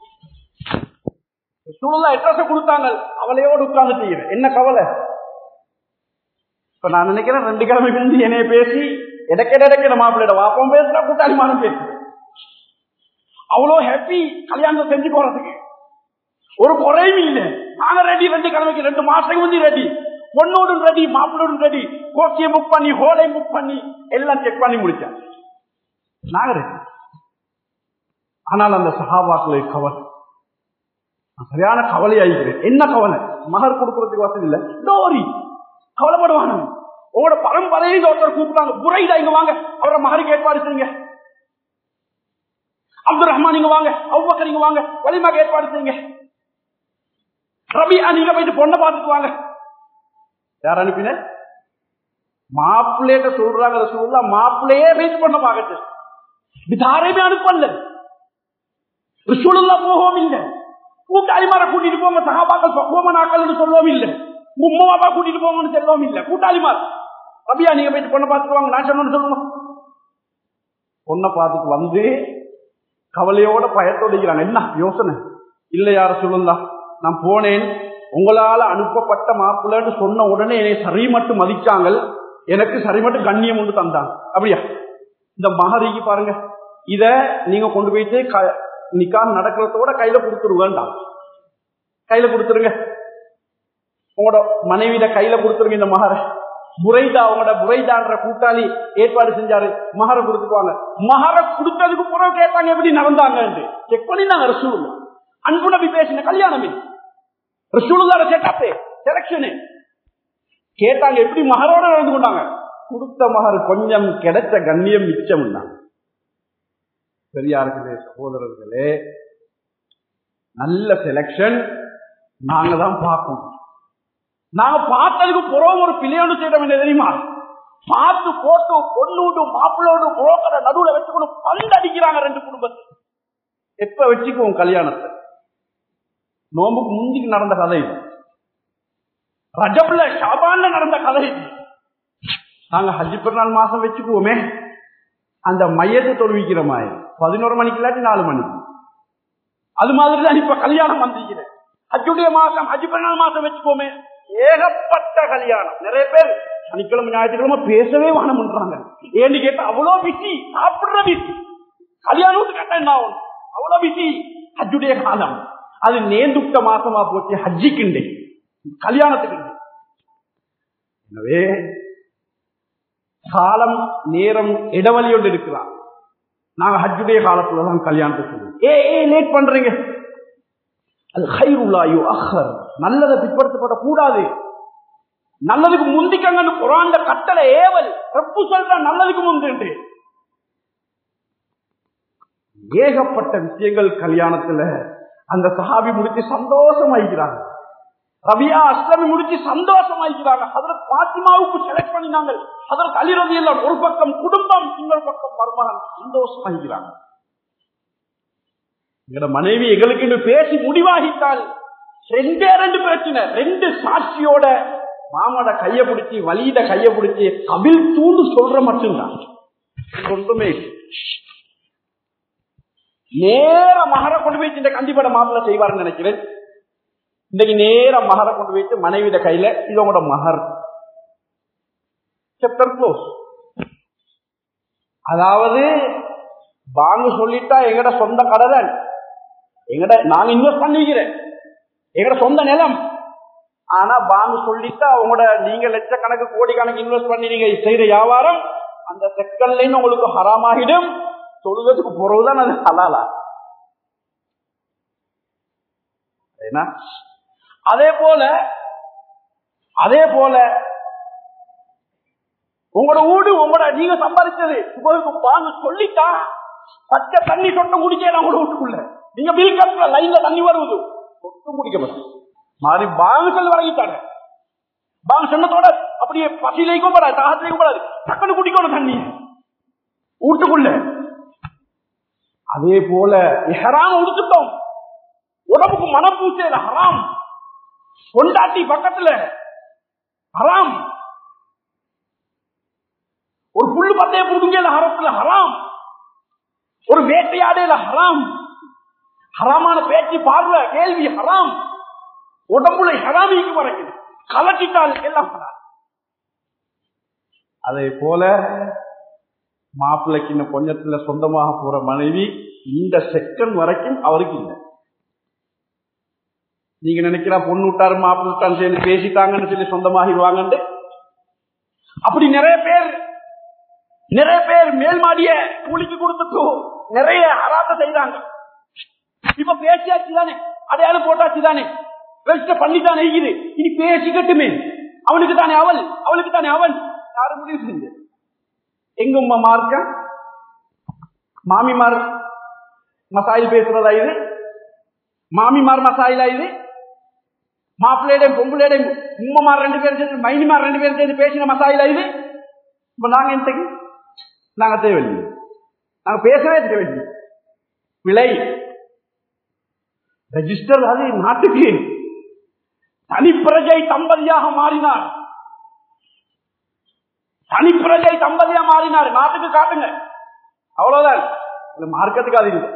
[SPEAKER 1] சூழலா எட்ரஸ் கொடுத்தாங்க கவலையோடு உட்கார்ந்துட்டீங்க என்ன கவலை இப்ப நான் நினைக்கிறேன் ரெண்டு கிழமை முந்தி என்னைய பேசி இடக்கிட இடக்கிற மாப்பிள்ளையோட வாப்பம் பேசுறா கூட்டாளிமானம் பேசுறேன் அவ்வளோ ஹாப்பி கல்யாணம் செஞ்சு போறதுக்கு ஒரு குறையும் இல்லை நாங்க ரெடி ரெண்டு கிழமைக்கு ரெண்டு மாசத்துக்கு முந்தி ரெடி பொண்ணோடும் ரெடி மாப்பிளோடும் ரெடி கோச்சியை புக் பண்ணி ஹோலை புக் பண்ணி எல்லாம் செக் பண்ணி முடிச்சேன் நாங்க ரெடி ஆனால் அந்த சகாபாக்களை கவலை சரியான கவலை ஆகிக்கிறேன் என்ன கவலை மகர் கொடுக்கறதுக்கு வசதி இல்லை டோரி கவலைப்படுவாங்க உங்களோட பரம்பரையை ஒருத்தர் கூப்பிட்டாங்க புரைடா இங்க வாங்க அவரை மகருக்கு ஏற்பாடு செய்யுங்க அப்துல் ரஹ்மான் நீங்க வாங்க அவ்வக்கர் நீங்க வாங்க வலிமாக ஏற்பாடு செய்யுங்க ரபியா நீங்க போயிட்டு பொண்ணை பார்த்துட்டு வாங்க யார் அனுப்பின மாப்பிள்ளையிட்ட சொல்றாங்க ரசூல்லா மாப்பிள்ளையே ரீச் பண்ண பாக்கட்டு இது யாரையுமே அனுப்பல ரசூலுல்லா போகவும் இல்லை கூட்டாளிமாரை கூட்டிட்டு போங்க சகாபாக்கள் பக்குவமனாக்கள்னு சொல்லவும் இல்லை உம்மா அப்பா கூட்டிட்டு போங்கன்னு சொல்லவும் இல்லை கூட்டாளிமார் ரபியா நீங்க போயிட்டு பொண்ணை பார்த்துட்டு வாங்க நான் சொன்னு சொல்லுவோம் பொண்ணை பார்த்துட்டு வந்து கவலையோட பயத்தோட இருக்கிறாங்க என்ன யோசனை இல்ல யார சொல்லுந்தா நான் போனேன் உங்களால அனுப்பப்பட்ட மாப்பிள்ளைன்னு சொன்ன உடனே என்னை சரி மட்டும் மதிச்சாங்க எனக்கு சரி மட்டும் கண்ணியம் ஒன்று தந்தாங்க அப்படியா இந்த மகரிக்கு பாருங்க இத நீங்க கொண்டு போயிட்டு க- நிக்கான் நடக்கிறதோட கையில கொடுத்துரு வேண்டாம் கையில கொடுத்துருங்க உங்களோட மனைவியில கையில கொடுத்துருங்க இந்த மகர புரைதா உங்களோட புரைதான்ற கூட்டாளி ஏற்பாடு செஞ்சாரு மகர கொடுத்துக்குவாங்க மகர கொடுத்ததுக்கு பிறகு கேட்டாங்க எப்படி நடந்தாங்க செக் பண்ணி நாங்க ரசூல் அன்பு நபி பேசின கல்யாணமே ரசூலுதார செட்டப்பே செலக்ஷனு கேட்டாங்க எப்படி மகரோட நடந்து கொண்டாங்க கொடுத்த மகர் கொஞ்சம் கிடைச்ச கண்ணியம் மிச்சம் பெரியார்களே சகோதரர்களே நல்ல செலக்ஷன் நாங்க தான் பார்க்கணும் நாங்க பார்த்ததுக்கு புறம் ஒரு பிள்ளையோடு செய்யறோம் என்ன தெரியுமா பார்த்து போட்டு பொண்ணோடு மாப்பிள்ளோடு புரோக்கரை நடுவுல வச்சுக்கணும் பந்து அடிக்கிறாங்க ரெண்டு குடும்பத்தை எப்ப வச்சுக்குவோம் கல்யாணத்தை நோம்புக்கு முந்திக்கு நடந்த கதை இது ரஜப்ல ஷாபான்ல நடந்த கதை இது நாங்க ஹஜ்ஜி பெருநாள் மாசம் வச்சுக்குவோமே அந்த மையத்தை தொழுவிக்கிற மாதிரி பதினோரு மணிக்கு இல்லாட்டி நாலு மணிக்கு அது மாதிரி தான் இப்ப கல்யாணம் வந்திருக்கிறேன் ஹஜ்ஜுடைய மாசம் ஹஜ்ஜி பெருநாள் மாசம் வச்சுக்கோமே ஏகப்பட்ட கல்யாணம் நிறைய பேர் சனிக்கிழமை ஞாயிற்றுக்கிழமை பேசவே வேணும்ன்றாங்க ஏன்னு கேட்டா அவ்வளவு பிஸி சாப்பிடுற பிஸி கல்யாணத்துக்கு கேட்டா என்ன ஆகும் அவ்வளவு பிஸி ஹஜ்ஜுடைய காலம் அது நேந்துட்ட மாசமா போச்சு ஹஜ்ஜிக்குண்டே கல்யாணத்துக்கு எனவே காலம் நேரம் இடைவெளியோடு இருக்கிறான் நாங்க ஹஜ்ஜுடைய காலத்துல தான் கல்யாணத்தை சொல்லுவோம் ஏ ஏ லேட் பண்றீங்க அது ஹைருல்லாயோ அஹர் நல்லதை பிற்படுத்தப்பட கூடாது நல்லதுக்கு முந்திக்கங்கன்னு குரான்ல கட்டளை ஏவல் ரப்பு சொல்ற நல்லதுக்கு முந்து ஏகப்பட்ட விஷயங்கள் கல்யாணத்துல அந்த சஹாபி முடிச்சு சந்தோஷமாயிக்கிறாங்க ரபியா அஸ்லமி முடிச்சு சந்தோஷமாயிக்கிறாங்க அதுல பாத்திமாவுக்கு செலக்ட் பண்ணினாங்க அதுல கலிரதி எல்லாம் ஒரு பக்கம் குடும்பம் இன்னொரு பக்கம் மருமகன் சந்தோஷமாயிக்கிறாங்க எங்களோட மனைவி எங்களுக்கு என்று பேசி முடிவாகிட்டால் ரெண்டே ரெண்டு பிரச்சனை ரெண்டு சாட்சியோட மாமோட கைய பிடிச்சி வலியிட கைய பிடிச்சி கபில் தூண்டு சொல்ற மட்டும்தான் ஒன்றுமே இல்லை. நேர மகர கொண்டு போய் இந்த கண்டிப்பட மாப்பிள்ள செய்வார்னு நினைக்கிறேன் இன்னைக்கு நேர மகர கொண்டு போயிட்டு மனைவிட கையில இது உங்களோட மகர் செப்டர் க்ளோஸ் அதாவது பாங்கு சொல்லிட்டா எங்கட சொந்த கடை தான் எங்கட நாங்க இன்வெஸ்ட் பண்ணிக்கிறேன் எங்கட சொந்த நிலம் ஆனா பாங்கு சொல்லிட்டா உங்களோட நீங்க லட்சக்கணக்கு கோடி கணக்கு இன்வெஸ்ட் பண்ணி நீங்க செய்யற வியாபாரம் அந்த செக்கன்ல உங்களுக்கு ஹராமாகிடும் தொழுவதுக்கு பிறகுதான் அது ஹலாலா ஏன்னா அதே போல அதே போல உங்களோட வீடு உங்களோட நீங்க சம்பாதிச்சது உங்களுக்கு பாங்க சொல்லிட்டா பச்சை தண்ணி சொட்ட குடிக்கலாம் உங்களோட வீட்டுக்குள்ள நீங்க பில் கட்டுற லைன்ல தண்ணி வருவது சொட்டு குடிக்கப்படும் மாறி பாங்குகள் வழங்கிட்டாங்க பாங்க சொன்னதோட அப்படியே பசிலைக்கும் படாது தாகத்திலைக்கும் படாது டக்குனு குடிக்கணும் தண்ணி வீட்டுக்குள்ள அதே போல ஹராம் உடுத்துட்டோம் உடம்புக்கு மனப்பூச்சையில ஹராம் கொண்டாட்டி பக்கத்துல ஹராம் ஒரு புல்லு பத்தைய புடுங்கல ஹரத்துல ஹராம் ஒரு வேட்டையாடையில ஹராம் ஹராமான பேச்சு பார்வை கேள்வி ஹராம் உடம்புல ஹராமிக்கு வரைக்குது கலட்டிட்டால் எல்லாம் ஹராம் அதே போல மாப்பிள்ளைக்கு இந்த கொஞ்சத்துல சொந்தமாக போற மனைவி இந்த செகண்ட் வரைக்கும் அவருக்கு இல்லை நீங்க நினைக்கிறா பொண்ணு விட்டாரு மாப்பிள்ளை விட்டாரு சேர்ந்து பேசிட்டாங்கன்னு சொல்லி சொந்தமாகிடுவாங்கன்னு அப்படி நிறைய பேர் நிறைய பேர் மேல் மாடிய கூலிக்கு கொடுத்துட்டு நிறைய அராத்த செய்தாங்க இப்ப பேசியாச்சு தானே அடையாளம் போட்டாச்சு தானே ரெஜிஸ்டர் பண்ணித்தானே இது இனி பேசிக்கட்டுமே அவனுக்கு தானே அவள் அவளுக்கு தானே அவன் யாரும் முடிவு செஞ்சு எங்க உமா மார்க்க மாமிமார் மசாயில் பேசுறதா இது மாமிமார் மசாயிலா இது மாப்பிள்ளையிடம் பொம்பளையிடம் உம்மமார் ரெண்டு பேரும் சேர்ந்து மைனிமார் ரெண்டு பேரும் சேர்ந்து பேசின மசாயிலா இது இப்ப நாங்க இன்றைக்கு நாங்க தேவையில்லை நாங்க பேசவே தேவையில்லை விலை ரெஜிஸ்டர் அது நாட்டுக்கு தனிப்பிரஜை தம்பதியாக மாறினார் தனிப்பிரஜை தம்பதியா மாறினார் நாட்டுக்கு காட்டுங்க அவ்வளவுதான் இந்த மார்க்கத்துக்கு அது இல்லை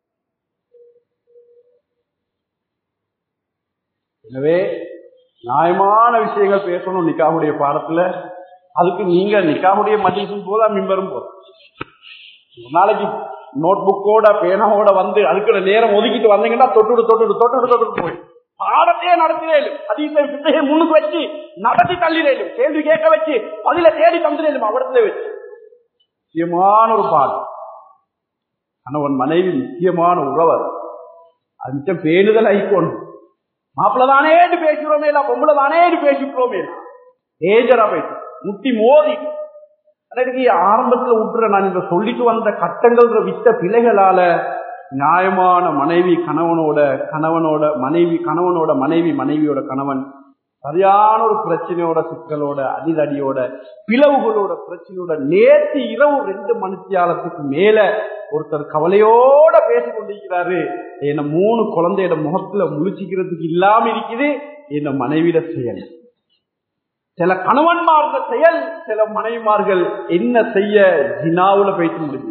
[SPEAKER 1] எனவே நியாயமான விஷயங்கள் பேசணும் நிக்காவுடைய பாடத்துல அதுக்கு நீங்க நிக்காவுடைய மதிக்கும் போதா மிம்பரும் போதும் ஒரு நாளைக்கு நோட் புக்கோட பேனாவோட வந்து அதுக்குள்ள நேரம் ஒதுக்கிட்டு வந்தீங்கன்னா தொட்டுடு தொட்டுடு தொட்டுடு தொட்டுடு போய் பாடத்தையே நடத்தினேன் அதீசை பிள்ளையை முன்னுக்கு வச்சு நடத்தி தள்ளினேன் கேள்வி கேட்க வச்சு பதில தேடி தந்துனேன் அவடத்துல வச்சு முக்கியமான ஒரு பாடம் கணவன் மனைவி முக்கியமான உறவர் அது மிச்சம் பேணுதல் ஐக்கோணும் மாப்பிள்ள தானே பேசுறோமே இல்ல பொம்பளை தானே பேசிக்கிறோமே ஏஜரா பேசு முட்டி மோதி எனக்கு ஆரம்பத்துல விட்டுற நான் இந்த சொல்லிட்டு வந்த கட்டங்கள் வித்த பிள்ளைகளால நியாயமான மனைவி கணவனோட கணவனோட மனைவி கணவனோட மனைவி மனைவியோட கணவன் சரியான ஒரு பிரச்சனையோட சிக்கலோட அடிதடியோட பிளவுகளோட பிரச்சனையோட நேற்று இரவு ரெண்டு மணித்தியாலத்துக்கு மேல ஒருத்தர் கவலையோட பேசிக் கொண்டிருக்கிறாரு என்ன மூணு குழந்தையோட முகத்துல முழிச்சிக்கிறதுக்கு இல்லாம இருக்குது என்ன மனைவிட செயல் சில கணவன்மார்கள் செயல் சில மனைவிமார்கள் என்ன செய்ய ஜினாவுல போயிட்டு முடிஞ்சு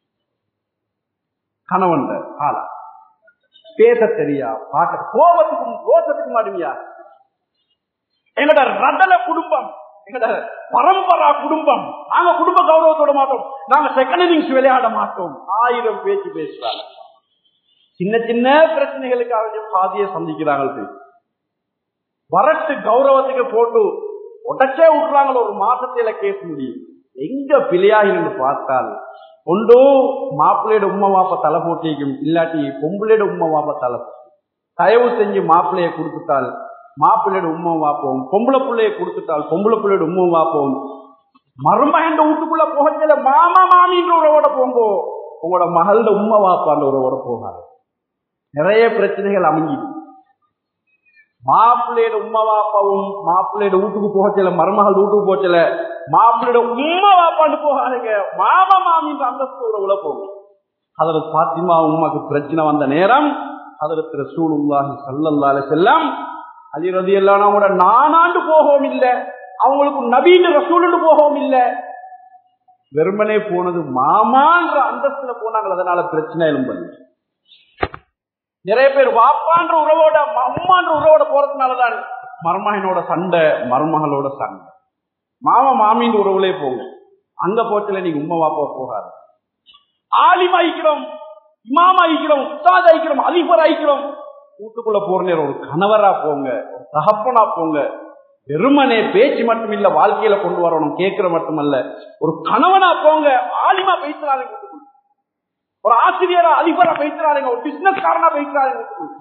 [SPEAKER 1] கணவன் காலம் பேச தெரியா பார்க்க கோபத்துக்கும் ரோசத்துக்கும் அடிமையா எங்கட ரதல குடும்பம் எங்கட பரம்பரா குடும்பம் நாங்க குடும்ப கௌரவத்தோட மாட்டோம் நாங்க செகண்ட் இன்னிங்ஸ் விளையாட மாட்டோம் ஆயிரம் பேச்சு பேசுறாங்க சின்ன சின்ன பிரச்சனைகளுக்காக பாதியை சந்திக்கிறாங்க பேச்சு வரட்டு கௌரவத்துக்கு போட்டு உடச்சே விட்டுறாங்களோ ஒரு மாசத்தில கேட்க முடியும் எங்க பிள்ளையாகின்னு பார்த்தால் ஒன்று மாப்பிள்ளையோட உம்மா வாப்ப தலை போட்டிக்கும் இல்லாட்டி பொம்பளையோட உம்மா வாப்ப தலை தயவு செஞ்சு மாப்பிள்ளைய கொடுத்துட்டால் மாப்பிள்ளையோட உம்மா வாப்போம் பொம்பளை பிள்ளைய கொடுத்துட்டால் பொம்பளை பிள்ளையோட உம்மா வாப்போம் மருமகன் வீட்டுக்குள்ள போகல மாமா மாமின்ற உறவோட போங்கோ உங்களோட மகளோட உம்மா வாப்பான்ற உறவோட போகாது நிறைய பிரச்சனைகள் அமைஞ்சிது மாப்பிள்ளையோட உம்மா வாப்பாவும் மாப்பிள்ளையோட வீட்டுக்கு போகச்சல மருமகள் வீட்டுக்கு போச்சல மாப்பிள்ளையோட உம்மா வாப்பான்னு போகாதுங்க மாமா மாமின்ற அந்தஸ்து உறவுல போகும் அதுல பாத்திமா உமாக்கு பிரச்சனை வந்த நேரம் அதுல திரு சூழ்நிலாகி சல்லல்லால செல்லம் அலி ரதி எல்லாம் கூட நானாண்டு போகவும் இல்லை அவங்களுக்கு நபீன் ரசூலுன்னு போகவும் இல்லை வெறுமனே போனது மாமான்ற அந்தஸ்துல போனாங்க அதனால பிரச்சனை எழும்பது நிறைய பேர் வாப்பான்ற உறவோட அம்மான்ற உறவோட போறதுனாலதான் மருமகனோட சண்டை மருமகளோட சண்டை மாமா மாமின்ற உறவுலே போங்க அங்க போச்சுல நீங்க உண்மை வாப்பா போகாது ஆலிம் ஆயிக்கிறோம் இமாம் ஆயிக்கிறோம் உஸ்தாத் ஆயிக்கிறோம் அதிபர் ஆயிக்கிறோம் வீட்டுக்குள்ள போற நேரம் ஒரு கணவரா போங்க ஒரு தகப்பனா போங்க வெறுமனே பேச்சு மட்டும் இல்ல வாழ்க்கையில கொண்டு வரணும் கேட்கிற மட்டுமல்ல ஒரு கணவனா போங்க ஆலிமா பேசுறாங்க வீட்டுக்குள்ள ஒரு ஆசிரியரா அதிபரா பேசுறாங்க ஒரு பிசினஸ் காரனா பேசுறாங்க வீட்டுக்குள்ள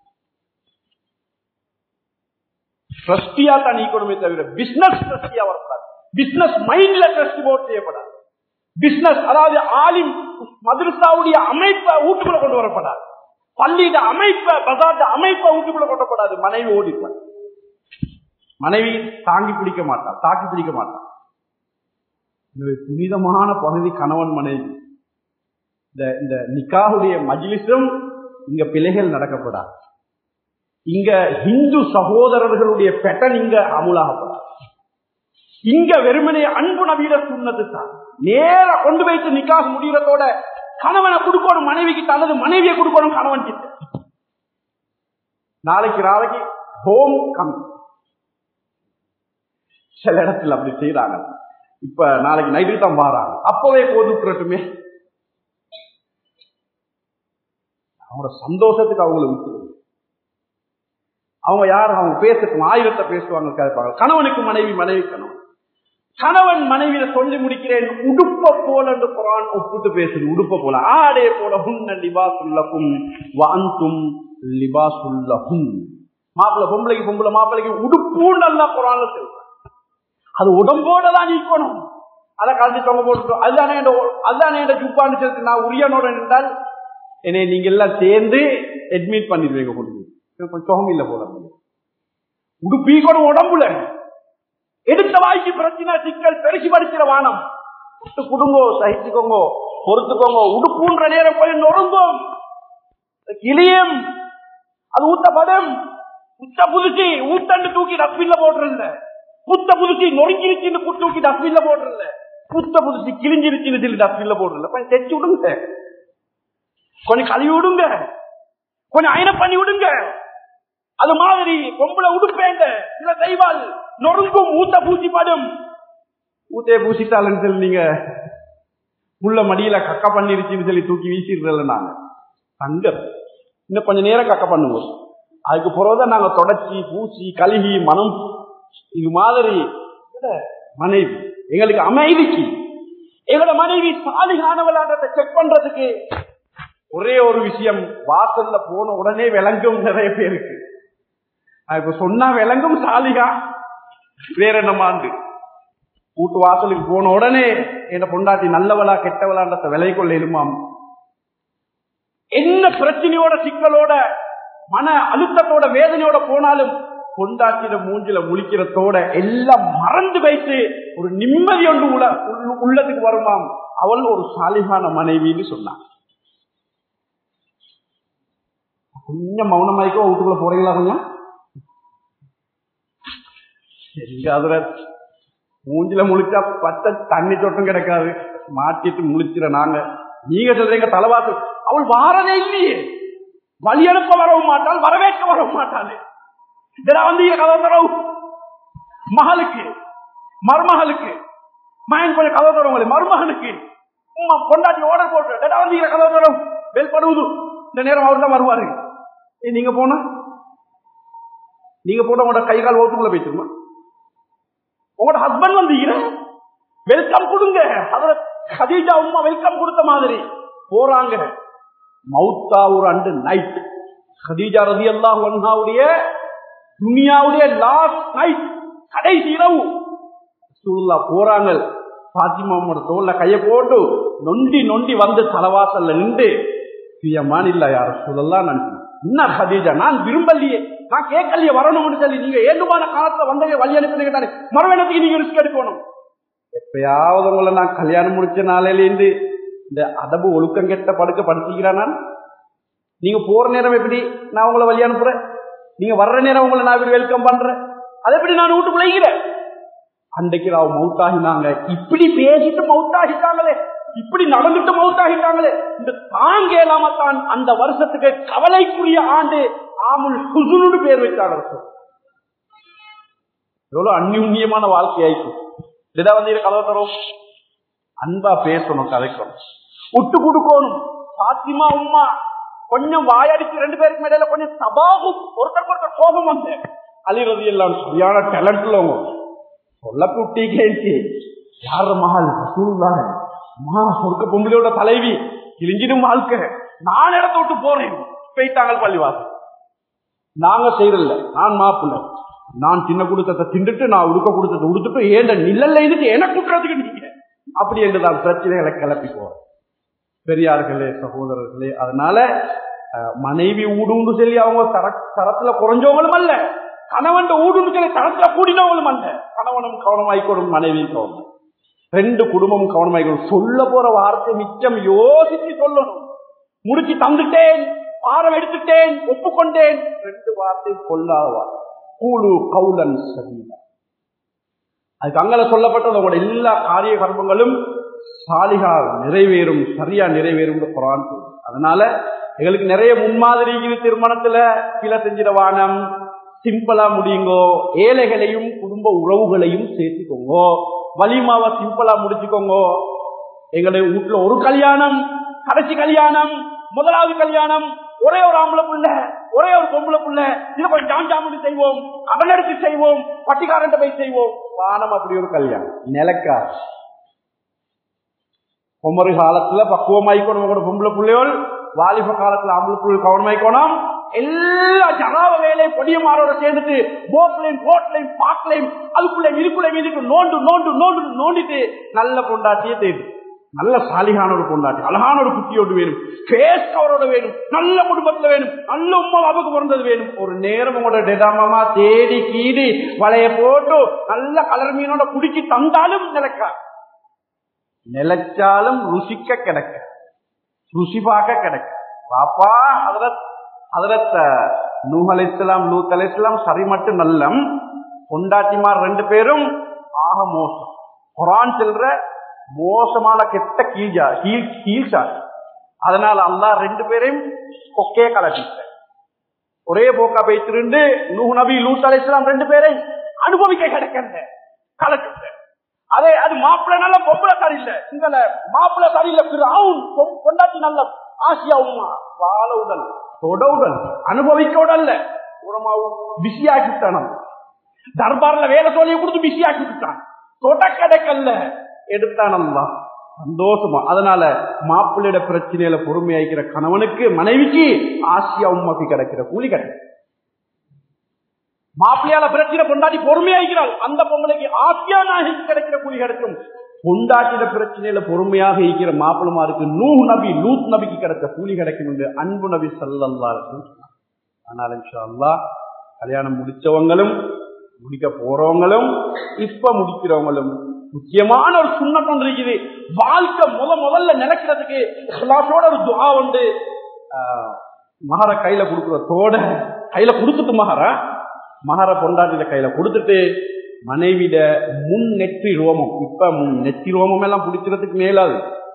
[SPEAKER 1] ட்ரஸ்டியா தான் நீக்கணுமே தவிர பிசினஸ் ட்ரஸ்டியா வரக்கூடாது பிசினஸ் மைண்ட்ல ட்ரஸ்ட் போர்ட் செய்யப்படாது பிசினஸ் அதாவது ஆலிம் மதுரசாவுடைய அமைப்பை வீட்டுக்குள்ள கொண்டு வரப்படாது பள்ளியிட அமைப்பை பசாட்ட அமைப்பை வீட்டுக்குள்ள கொண்டப்படாது மனைவி ஓடிப்பார் மனைவி தாங்கி பிடிக்க மாட்டார் தாக்கி பிடிக்க மாட்டார் எனவே புனிதமான பகுதி கணவன் மனைவி இந்த இந்த நிக்காவுடைய மஜ்லிஸும் இங்க பிழைகள் நடக்கப்படாது இங்க இந்து சகோதரர்களுடைய பெட்டன் இங்க அமுலாகப்படாது இங்க வெறுமனே அன்பு நவீன சுண்ணத்து தான் நேர கொண்டு வைத்து நிக்காக முடிகிறதோட கணவனை கொடுக்கணும் மனைவிக்கு அல்லது மனைவியை கொடுக்கணும் கணவன் கிட்ட நாளைக்கு நாளைக்கு ஹோம் கம் சில இடத்துல அப்படி செய்யறாங்க இப்ப நாளைக்கு நைட்டுக்கு தான் மாறாங்க அப்பவே போதுட்டுறட்டுமே அவங்களோட சந்தோஷத்துக்கு அவங்கள விட்டு அவங்க யார் அவங்க பேசட்டும் ஆயிரத்தை பேசுவாங்க கேட்பாங்க கணவனுக்கு மனைவி மனைவி கணவன் கணவன் மனைவியில சொல்லி முடிக்கிறேன் உடுப்ப போல என்று குரான் ஒப்பிட்டு பேசுது உடுப்ப போல ஆடே போல ஹுன்ன லிபாசுல்லகும் வாந்தும் லிபாசுல்லகும் மாப்பிள்ள பொம்பளைக்கு பொம்பளை மாப்பிள்ளைக்கு உடுப்புன்னு நல்லா குரான்ல சொல்றான் அது உடம்போட தான் நீக்கணும் அதை கலந்து தொங்க போட்டு அதுதானே அதுதானே ஜுப்பான்னு சொல்லி நான் உரியனோட நின்றால் என்னை நீங்க எல்லாம் சேர்ந்து அட்மிட் பண்ணிடுவீங்க கொண்டு கொஞ்சம் சுகம் இல்லை போல உடுப்பீக்கணும் உடம்புல எடுத்த வாய்க்கு பிரச்சனை சிக்கல் பெருசி படிக்கிற வானம் விட்டு குடுங்கோ சகிச்சுக்கோங்க பொறுத்துக்கோங்க உடுப்புன்ற நேரம் போய் நொறுங்கும் கிளியும் அது ஊத்தப்படும் புத்த புதுச்சி ஊத்தண்டு தூக்கி டஸ்பின்ல போடுறதில்ல புத்த புதுச்சி நொறுங்கிருச்சுன்னு புட்டு தூக்கி டஸ்பின்ல போடுறதில்ல புத்த புதுச்சி கிழிஞ்சிருச்சுன்னு சொல்லி டஸ்பின்ல போடுறதில்ல கொஞ்சம் தைச்சு விடுங்க கொஞ்சம் கழுவி விடுங்க கொஞ்சம் அயனம் பண்ணி விடுங்க அது மாதிரி பொம்பளை உடுப்பேங்க சில தெய்வால் நொறுங்கும் ஊத்த பூச்சி படும் ஊத்தைய பூசிட்டாலன்னு சொல்லி நீங்க முள்ள மடியில கக்க பண்ணிருச்சுன்னு சொல்லி தூக்கி வீசிடுறல நாங்க தங்க இன்னும் கொஞ்ச நேரம் கக்க பண்ணுவோம் அதுக்கு பிறகுதான் நாங்க தொடச்சி பூசி கழுகி மனம் இது மாதிரி மனைவி எங்களுக்கு அமைதிக்கு எங்களோட மனைவி சாலிகானவளான்றத செக் பண்றதுக்கு ஒரே ஒரு விஷயம் வாசல்ல போன உடனே விளங்கும் நிறைய பேருக்கு இப்ப சொன்னா விளங்கும் சாலிகா வேற என்ன மாண்டு கூட்டு வாசலுக்கு போன உடனே என்ன பொண்டாட்டி நல்லவளா கெட்டவளான்றத விலை கொள்ள இலுமாம் என்ன பிரச்சனையோட சிக்கலோட மன அழுத்தத்தோட வேதனையோட போனாலும் பொண்டாட்டியில மூஞ்சில முழிக்கிறதோட எல்லாம் மறந்து வைத்து ஒரு நிம்மதி ஒன்று உள்ள உள்ளதுக்கு வருமாம் அவள் ஒரு சாலிகான மனைவின்னு சொன்னான் கொஞ்சம் மௌனமாய்க்கோ வீட்டுக்குள்ள போறீங்களா கொஞ்சம் எங்க அதுல மூஞ்சில முழிச்சா பச்சை தண்ணி சொட்டும் கிடைக்காது மாட்டிட்டு முழிச்சிட நாங்க நீங்க சொல்றீங்க தலைவாசல் அவள் வாரதே இல்லையே வழி அனுப்ப வரவும் மாட்டாள் வரவேற்க வரவும் மாட்டாள் இதெல்லாம் வந்து கதை தரவு மகளுக்கு மருமகளுக்கு மகன் கொஞ்சம் கதை தரவங்களே மருமகனுக்கு உமா பொண்டாட்டி ஓடர் போட்டு வந்து கதை தரவு பெல் படுவது இந்த நேரம் அவர் தான் வருவாரு நீங்க போனா நீங்க போன உங்களோட கை கால் ஓட்டுக்குள்ள போயிட்டுமா உங்களோட ஹஸ்பண்ட் வந்தீங்க வெல்கம் கொடுங்க அதுல கதீஜா உமா வெல்கம் கொடுத்த மாதிரி போறாங்க மவுத்தா ஒரு அண்டு நைட் கதீஜா ரதி அல்லாஹ் ஒன்னாவுடைய துனியாவுடைய லாஸ்ட் நைட் கடைசி இரவு சூழலா போறாங்க பாத்திமாவோட தோல்ல கைய போட்டு நொண்டி நொண்டி வந்து தலவாசல்ல நின்று பிரியமான இல்ல யார சூழல்லாம் நினைச்சேன் என்ன கதீஜா நான் விரும்பலையே நான் கேட்கலையே வரணும்னு சொல்லி நீங்க ஏழுமான காலத்துல வந்தவே வழி அனுப்பினீங்க தானே மறுவனத்துக்கு நீங்க ரிஸ்க் எடுக்கணும் எப்பயாவது உங்களை நான் கல்யாணம் முடிச்ச நாளையிலேருந்து இந்த அதபு ஒழுக்கம் கெட்ட படுக்க படுத்திக்கிறேன் நான் நீங்க போற நேரம் எப்படி நான் உங்களை வழி அனுப்புறேன் நீங்க வர்ற நேரம் உங்களை நான் இப்படி வெல்கம் பண்றேன் அதை எப்படி நான் வீட்டு பிழைக்கிறேன் அன்றைக்கு ராவ் மவுத்தாகினாங்க இப்படி பேசிட்டு மவுத்தாகிட்டாங்களே இப்படி நடந்துட்டு மவுத்தாகிட்டாங்களே இந்த தாங்க இல்லாம தான் அந்த வருஷத்துக்கு கவலைக்குரிய ஆண்டு ஆமுல் சுசுனு பேர் வச்சாங்க எவ்வளவு அந்யுன்யமான வாழ்க்கை ஆயிக்கும் இதை வந்து கதை தரும் அன்பா பேசணும் கதைக்கணும் விட்டு கொடுக்கணும் பாத்திமா உமா கொஞ்சம் வாயடிச்சு ரெண்டு பேருக்கு மேல கொஞ்சம் சபாகும் ஒருத்தருக்கு ஒருத்தர் கோபம் வந்து அழிறது எல்லாம் சரியான டேலண்ட்ல சொல்ல குட்டிக்கு யார மகள் சூழ்நிலை மா சொர்க்க பொம்பளையோட தலைவி கிழிஞ்சிடும் வாழ்க்கை நான் இடத்த விட்டு போறேன் போயிட்டாங்க பள்ளிவாசல் நாங்க செய்யறதில்ல நான் மாப்பிள்ள நான் சின்ன கொடுத்ததை திண்டுட்டு நான் உடுக்க கொடுத்ததை உடுத்துட்டு ஏண்ட நிழல்ல இருந்துட்டு எனக்கு குட்டுறதுக்கு நீங்க அப்படி என்று நான் பிரச்சனைகளை கிளப்பி போறேன் பெரியார்களே சகோதரர்களே அதனால மனைவி ஊடுன்னு சொல்லி அவங்க தர தரத்துல குறைஞ்சவங்களும் அல்ல கணவன் ஊடுன்னு சொல்லி தரத்துல கூடினவங்களும் அல்ல கணவனும் கவனமாய்க்கணும் மனைவியும் கவனம் ரெண்டு குடும்பமும் கவனமாய்க்கணும் சொல்ல போற வார்த்தை மிச்சம் யோசிச்சு சொல்லணும் முடிச்சு தந்துட்டேன் பாரம் எடுத்துட்டேன் ஒப்புக்கொண்டேன் ரெண்டு வார்த்தை கொல்லாதவா கூழு கவுலன் சதீதா அதுக்கு அங்கல சொல்லப்பட்டது உங்களோட எல்லா காரிய கர்மங்களும் சாலிகா நிறைவேறும் சரியா நிறைவேறும் குரான் அதனால எங்களுக்கு நிறைய முன்மாதிரி திருமணத்துல கிளை செஞ்சிட வானம் சிம்பிளா முடியுங்கோ ஏழைகளையும் குடும்ப உறவுகளையும் சேர்த்துக்கோங்க வலிமாவை சிம்பிளா முடிச்சுக்கோங்க எங்களுடைய வீட்டுல ஒரு கல்யாணம் கடைசி கல்யாணம் முதலாவது கல்யாணம் ஒரே ஒரு ஆம்பளை புள்ள ஒரே ஒரு பொம்பளை புள்ள இது கொஞ்சம் ஜாம் ஜாமுடி செய்வோம் கடன் எடுத்து செய்வோம் பட்டிக்காரன் போய் செய்வோம் வானம் அப்படி ஒரு கல்யாணம் நிலக்கா பொம்மரு காலத்துல பக்குவமாய்க்கணும் உங்களோட பொம்பளை பிள்ளையோள் வாலிப காலத்துல ஆம்பளை பிள்ளை கவனமாய்க்கணும் எல்லா ஜனாவ வேலை பொடியமாரோட சேர்ந்துட்டு போட்லையும் போட்லையும் பாக்கலையும் அதுக்குள்ள இதுக்குள்ள மீதுக்கு நோண்டு நோண்டு நோண்டு நோண்டிட்டு நல்ல பொண்டாட்டியே தேடு நல்ல சாலிகான ஒரு பொண்டாட்டி அழகான ஒரு குட்டியோடு வேணும் பேஸ் கவரோட வேணும் நல்ல குடும்பத்துல வேணும் நல்ல உமா பாபுக்கு பிறந்தது வேணும் ஒரு நேரம் உங்களோட டெடாமமா தேடி கீடி வளைய போட்டு நல்ல கலர் மீனோட குடிக்கி தந்தாலும் நிலைக்கா நிலைச்சாலும் ருசிக்க கிடக்க ருசி பார்க்க கிடக்க பாப்பா அதுல அதுல நூஹ் அலைஸ்லாம் லூத் அலைஸ்லாம் சரி மட்டும் நல்லம் பொண்டாட்டிமார் ரெண்டு பேரும் ஆக மோசம் குரான் செல்ற மோசமான கெட்ட கீழ்ஜா கீழ் கீழ்ச்சா அதனால அல்லாஹ் ரெண்டு பேரையும் கொக்கே கலட்டிட்ட ஒரே போக்கா வைத்திருந்து நூஹ் நபி லூத் அலைஸ்லாம் ரெண்டு பேரையும் அனுபவிக்க கிடக்க கலட்டிட்ட அதே அது மாப்பிள்ள நல்ல பொம்பளை சரியில்லை இங்கல மாப்பிள்ள சரியில்லை பிறவுன் கொண்டாட்டி நல்ல ஆசியா உமா வாழ உடல் தொட உடல் அனுபவிக்க உடல்ல உரமாவும் பிஸியாக்கிட்டான் தர்பார்ல வேலை சொல்லி கொடுத்து பிஸியாக்கி விட்டான் தொடக்கடைக்கல்ல எடுத்தான் அல்லா சந்தோஷமா அதனால மாப்பிள்ளையோட பிரச்சனையில பொறுமையாய்க்கிற கணவனுக்கு மனைவிக்கு ஆசியா உமாக்கு கிடைக்கிற கூலி கிடைக்கும் மாப்பிள்ளையால பிரச்சனை பொண்டாட்டி பொறுமையாகிறாள் அந்த பொங்கலுக்கு ஆசியா நாயகி கிடைக்கிற கூலி கிடைக்கும் பொண்டாட்டிட பிரச்சனையில பொறுமையாக இருக்கிற மாப்பிளமாருக்கு நூ நபி லூத் நபிக்கு கிடைச்ச கூலி கிடைக்கும் என்று அன்பு நபி சல்லல்லா ஆனால் அல்லா கல்யாணம் முடிச்சவங்களும் முடிக்க போறவங்களும் இப்ப முடிக்கிறவங்களும் முக்கியமான ஒரு சுண்ணம் ஒன்று இருக்குது வாழ்க்கை முத முதல்ல நினைக்கிறதுக்கு இஸ்லாத்தோட ஒரு துவா உண்டு மகார கையில கொடுக்குற தோட கையில கொடுத்துட்டு மகாரா மகார பொண்டாட்டில கையில கொடுத்துட்டு மனைவிட முன் நெற்றி ரோமம் இப்ப முன் நெற்றி ரோமம் எல்லாம் பிடிக்கிறதுக்கு மேலாது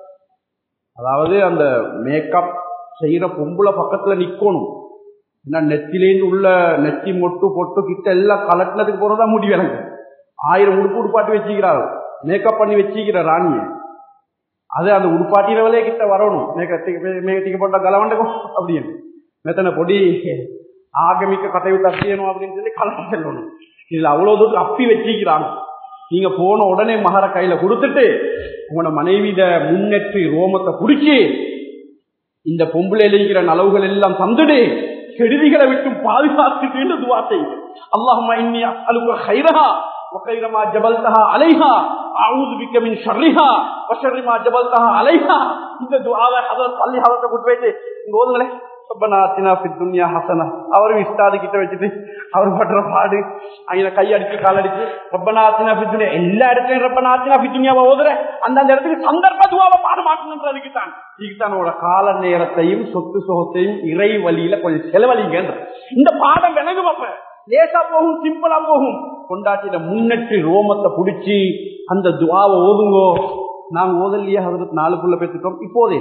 [SPEAKER 1] அதாவது அந்த மேக்கப் செய்யற பொம்புல பக்கத்துல நிக்கணும் ஏன்னா நெத்திலேருந்து உள்ள நெத்தி மொட்டு பொட்டு கிட்ட எல்லாம் கலட்டினதுக்கு போறதா முடி எனக்கு ஆயிரம் உடுப்பு உடுப்பாட்டி வச்சுக்கிறாள் மேக்கப் பண்ணி வச்சுக்கிற ராணிய அது அந்த உடுப்பாட்டினவளே கிட்ட வரணும் மேக்கத்திக்கு போட்ட கலவண்டகம் அப்படின்னு மெத்தனை பொடி ஆகமிக்க கதையை தப்பியணும் அப்படின்னு சொல்லி கலந்து செல்லணும் இதுல அவ்வளவு தூரம் அப்பி வச்சிக்கிறாங்க நீங்க போன உடனே மகார கையில கொடுத்துட்டு உங்களோட மனைவிட முன்னேற்றி ரோமத்தை பிடிச்சி இந்த பொம்பளை எழுகிற நலவுகள் எல்லாம் தந்துடு கெடுதிகளை விட்டு பாதுகாத்துட்டு துவா செய்யுங்க அல்லாஹுமா இன்னி அலுவ ஹைரஹா وخير ما جبلتها عليها اعوذ بك من شرها وشر ما جبلتها عليها இந்த துஆவை ஹதரத் அலி ஹதரத் கூட்டி வைத்து இங்க ஓதுங்களே ரப்பனா ஆத்தினா ஃபித் துன்யா ஹஸனா அவரும் இஸ்தாது கிட்ட வச்சுட்டு அவர் படுற பாடு அங்க கை அடிச்சு கால் அடிச்சு ரப்பனா ஆத்தினா ஃபித் துன்யா எல்லா இடத்துலயும் ரப்பனா ஆத்தினா ஃபித் துன்யாவை ஓதுற அந்த அந்த இடத்துக்கு சந்தர்ப்ப துவாவை பாடமாக்கணுன்றதுக்கு தான் இதுக்கு கால நேரத்தையும் சொத்து சுகத்தையும் இறை வழியில கொஞ்சம் செலவழிங்கன்ற இந்த பாடம் விளங்கும் அப்ப லேசா போகும் சிம்பிளா போகும் கொண்டாட்டிட முன்னெற்றி ரோமத்தை பிடிச்சி அந்த துவாவை ஓதுங்கோ நாங்க ஓதலையே அதற்கு நாலு புள்ள பெற்றுட்டோம் இப்போதே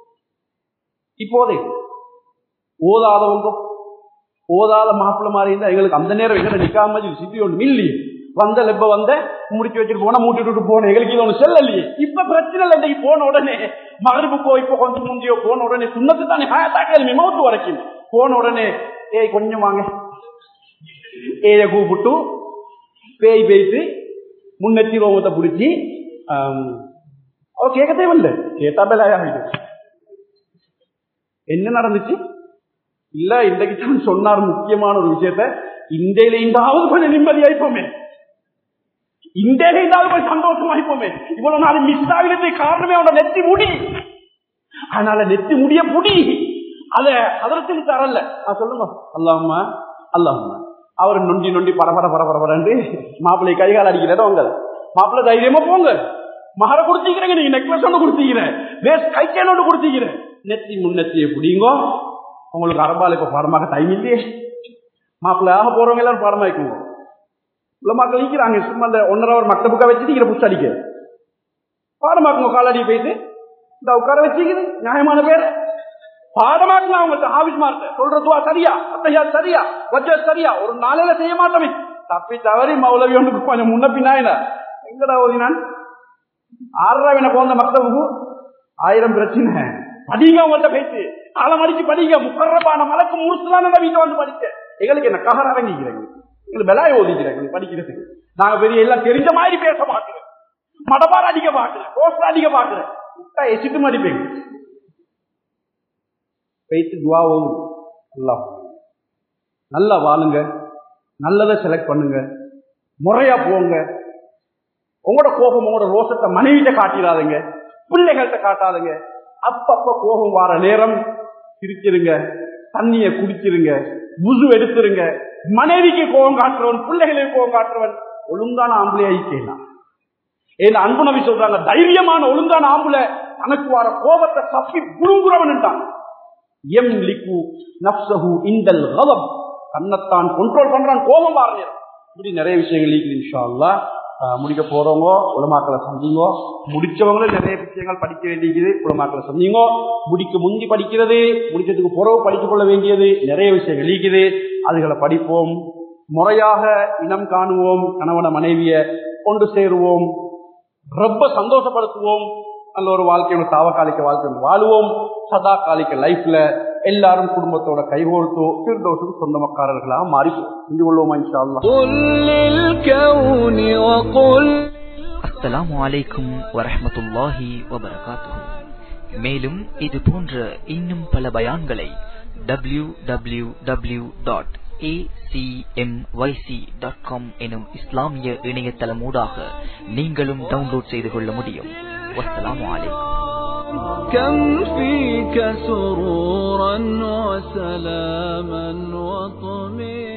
[SPEAKER 1] இப்போதே ஓதாதவங்க ஓதாத மாப்பிள்ள மாதிரி இருந்தா எங்களுக்கு அந்த நேரம் எங்களை நிக்காம சித்தி ஒன்று இல்லையே வந்த லெப்ப வந்த முடிச்சு வச்சுட்டு போனா மூட்டி விட்டு போன எங்களுக்கு இது ஒண்ணு செல்லலையே இப்ப பிரச்சனை இல்லை இன்னைக்கு போன உடனே மகரிப்புக்கோ இப்ப கொஞ்சம் முந்தியோ போன உடனே சுண்ணத்து தானே ஹாயத்தாக்கல் மௌத்து வரைக்கும் போன உடனே ஏய் கொஞ்சம் வாங்க ஏய கூப்பிட்டு பேய் பேய்த்து முன்னெத்தி ரோமத்தை பிடிச்சி அவ கேட்க தேவையில்ல கேட்டா பெலாயிடு என்ன நடந்துச்சு இல்ல இன்றைக்கு தான் சொன்னார் முக்கியமான ஒரு விஷயத்த இந்தியில இந்தாவது கொஞ்சம் நிம்மதியாயிப்போமே இந்தியில இந்தாவது கொஞ்சம் சந்தோஷமாயிப்போமே இவ்வளவு நாள் மிஸ் ஆகிறது காரணமே அவனோட நெத்தி முடி அதனால நெத்தி முடிய புடி அத அதற்கு தரல சொல்லுங்க அல்லாமா அல்லாமா அவர் நொண்டி நொண்டி பரபர பரபரன்னு மாப்பிள்ளை கைகால் அடிக்கிறத உங்க மாப்பிள்ளை தைரியமா போங்க மகர கொடுத்தீங்க நீங்க நெக்லஸ் ஒன்று கொடுத்தீங்க வேஸ்ட் கைக்கேன் ஒன்று கொடுத்தீங்க நெத்தி முன்னெத்தியை பிடிங்கோ உங்களுக்கு அரபால் இப்ப பாடமாக டைம் இல்லையே மாப்பிள்ளை ஆக போறவங்க எல்லாரும் பாடமா வைக்குங்க இவ்வளவு மக்கள் நிற்கிறாங்க சும்மா இந்த ஒன்னரை அவர் மக்தபுக்கா வச்சுட்டு புஷ் அடிக்க பாடமாக்குங்க காலடி போயிட்டு இந்த உட்கார வச்சுக்குது நியாயமான பேர் பாடமாக்கலாம் அவங்கள்ட்ட ஆபிஸ் மார்க்க சொல்றதுவா சரியா அத்தையா சரியா வச்ச சரியா ஒரு நாளையில செய்ய மாட்டோமே தப்பி தவறி மௌலவி ஒன்று கொஞ்சம் முன்ன பின்னாயின எங்கடா ஓதினான் ஆறாவின போந்த மக்தபுக்கு ஆயிரம் பிரச்சனை படிங்க அவங்கள்ட்ட பேசி காலம் அடிச்சு படிங்க முக்கரப்பான மலக்கு முழுசுதான் வீட்டை வந்து படிச்ச எங்களுக்கு என்ன ககர் அரங்கிக்கிறேங்க எங்களுக்கு விலாய ஓதிக்கிறேங்க படிக்கிறதுக்கு நாங்க பெரிய எல்லாம் தெரிஞ்ச மாதிரி பேச பாக்குறேன் மடபார் அடிக்க பாக்குறேன் போஸ்டர் அடிக்க பாக்குறேன் விட்டா எசிட்டு மடிப்பேங்க பேச்சு துவா ஓதும் நல்லா நல்லா வாழுங்க நல்லதை செலக்ட் பண்ணுங்க முறையா போங்க உங்களோட கோபம் உங்களோட ரோசத்தை மனைவிட்ட காட்டிடாதீங்க பிள்ளைகள்கிட்ட காட்டாதுங்க அப்பப்ப கோபம் வார நேரம் சிரிச்சிருங்க தண்ணிய குடிச்சிருங்க முசு எடுத்துருங்க மனைவிக்கு கோபம் காட்டுறவன் பிள்ளைகளுக்கு கோபம் காட்டுறவன் ஒழுங்கான ஆம்பளை ஐக்கலாம் ஏன்னா அன்பு நபி சொல்றாங்க தைரியமான ஒழுங்கான ஆம்புல தனக்கு வர கோபத்தை தப்பி புழுங்குறவன் எம் லிக்கு நப்சஹு இந்தல் கவம் தன்னைத்தான் கண்ட்ரோல் பண்றான் கோபம் வார நேரம் இப்படி நிறைய விஷயங்கள் இருக்குது இன்ஷா அல்லாஹ் ஆஹ் முடிக்க போறவங்க உலமாக்களை சந்திங்கோ முடிச்சவங்களும் நிறைய விஷயங்கள் படிக்க வேண்டியது உலமாக்களை சந்திங்கோ முடிக்க முந்தி படிக்கிறது முடிச்சதுக்கு புறவு படித்துக் கொள்ள வேண்டியது நிறைய விஷயங்கள் இருக்குது அதுகளை படிப்போம் முறையாக இனம் காணுவோம் கணவன மனைவிய கொண்டு சேருவோம் ரொம்ப சந்தோஷப்படுத்துவோம் நல்ல ஒரு வாழ்க்கையோட தாவகாலிக்க வாழ்க்கை வாழுவோம் சதா காலிக்க லைஃப்ல எல்லாரும் குடும்பத்தோட கைகோர்த்தோ பிரிதோசுக்கு சொந்தமக்காரர்களாக மாறிப்போம் இன்று கொள்வோமா இன்ஷா அல்லாஹ்
[SPEAKER 2] قل للكون وقل
[SPEAKER 3] அஸ்ஸலாமு அலைக்கும் வரஹ்மத்துல்லாஹி வபரகாத்துஹு மேலும் இது போன்ற இன்னும் பல பயான்களை டபிள்யூ டபிள்யூ டபிள்யூ டாட் எனும் இஸ்லாமிய இணையதளமூடாக நீங்களும் டவுன்லோட் செய்து கொள்ள முடியும் வஸ்ஸலாமு அலைக்கும்
[SPEAKER 2] كم فيك سرورا وسلاما وطمئنا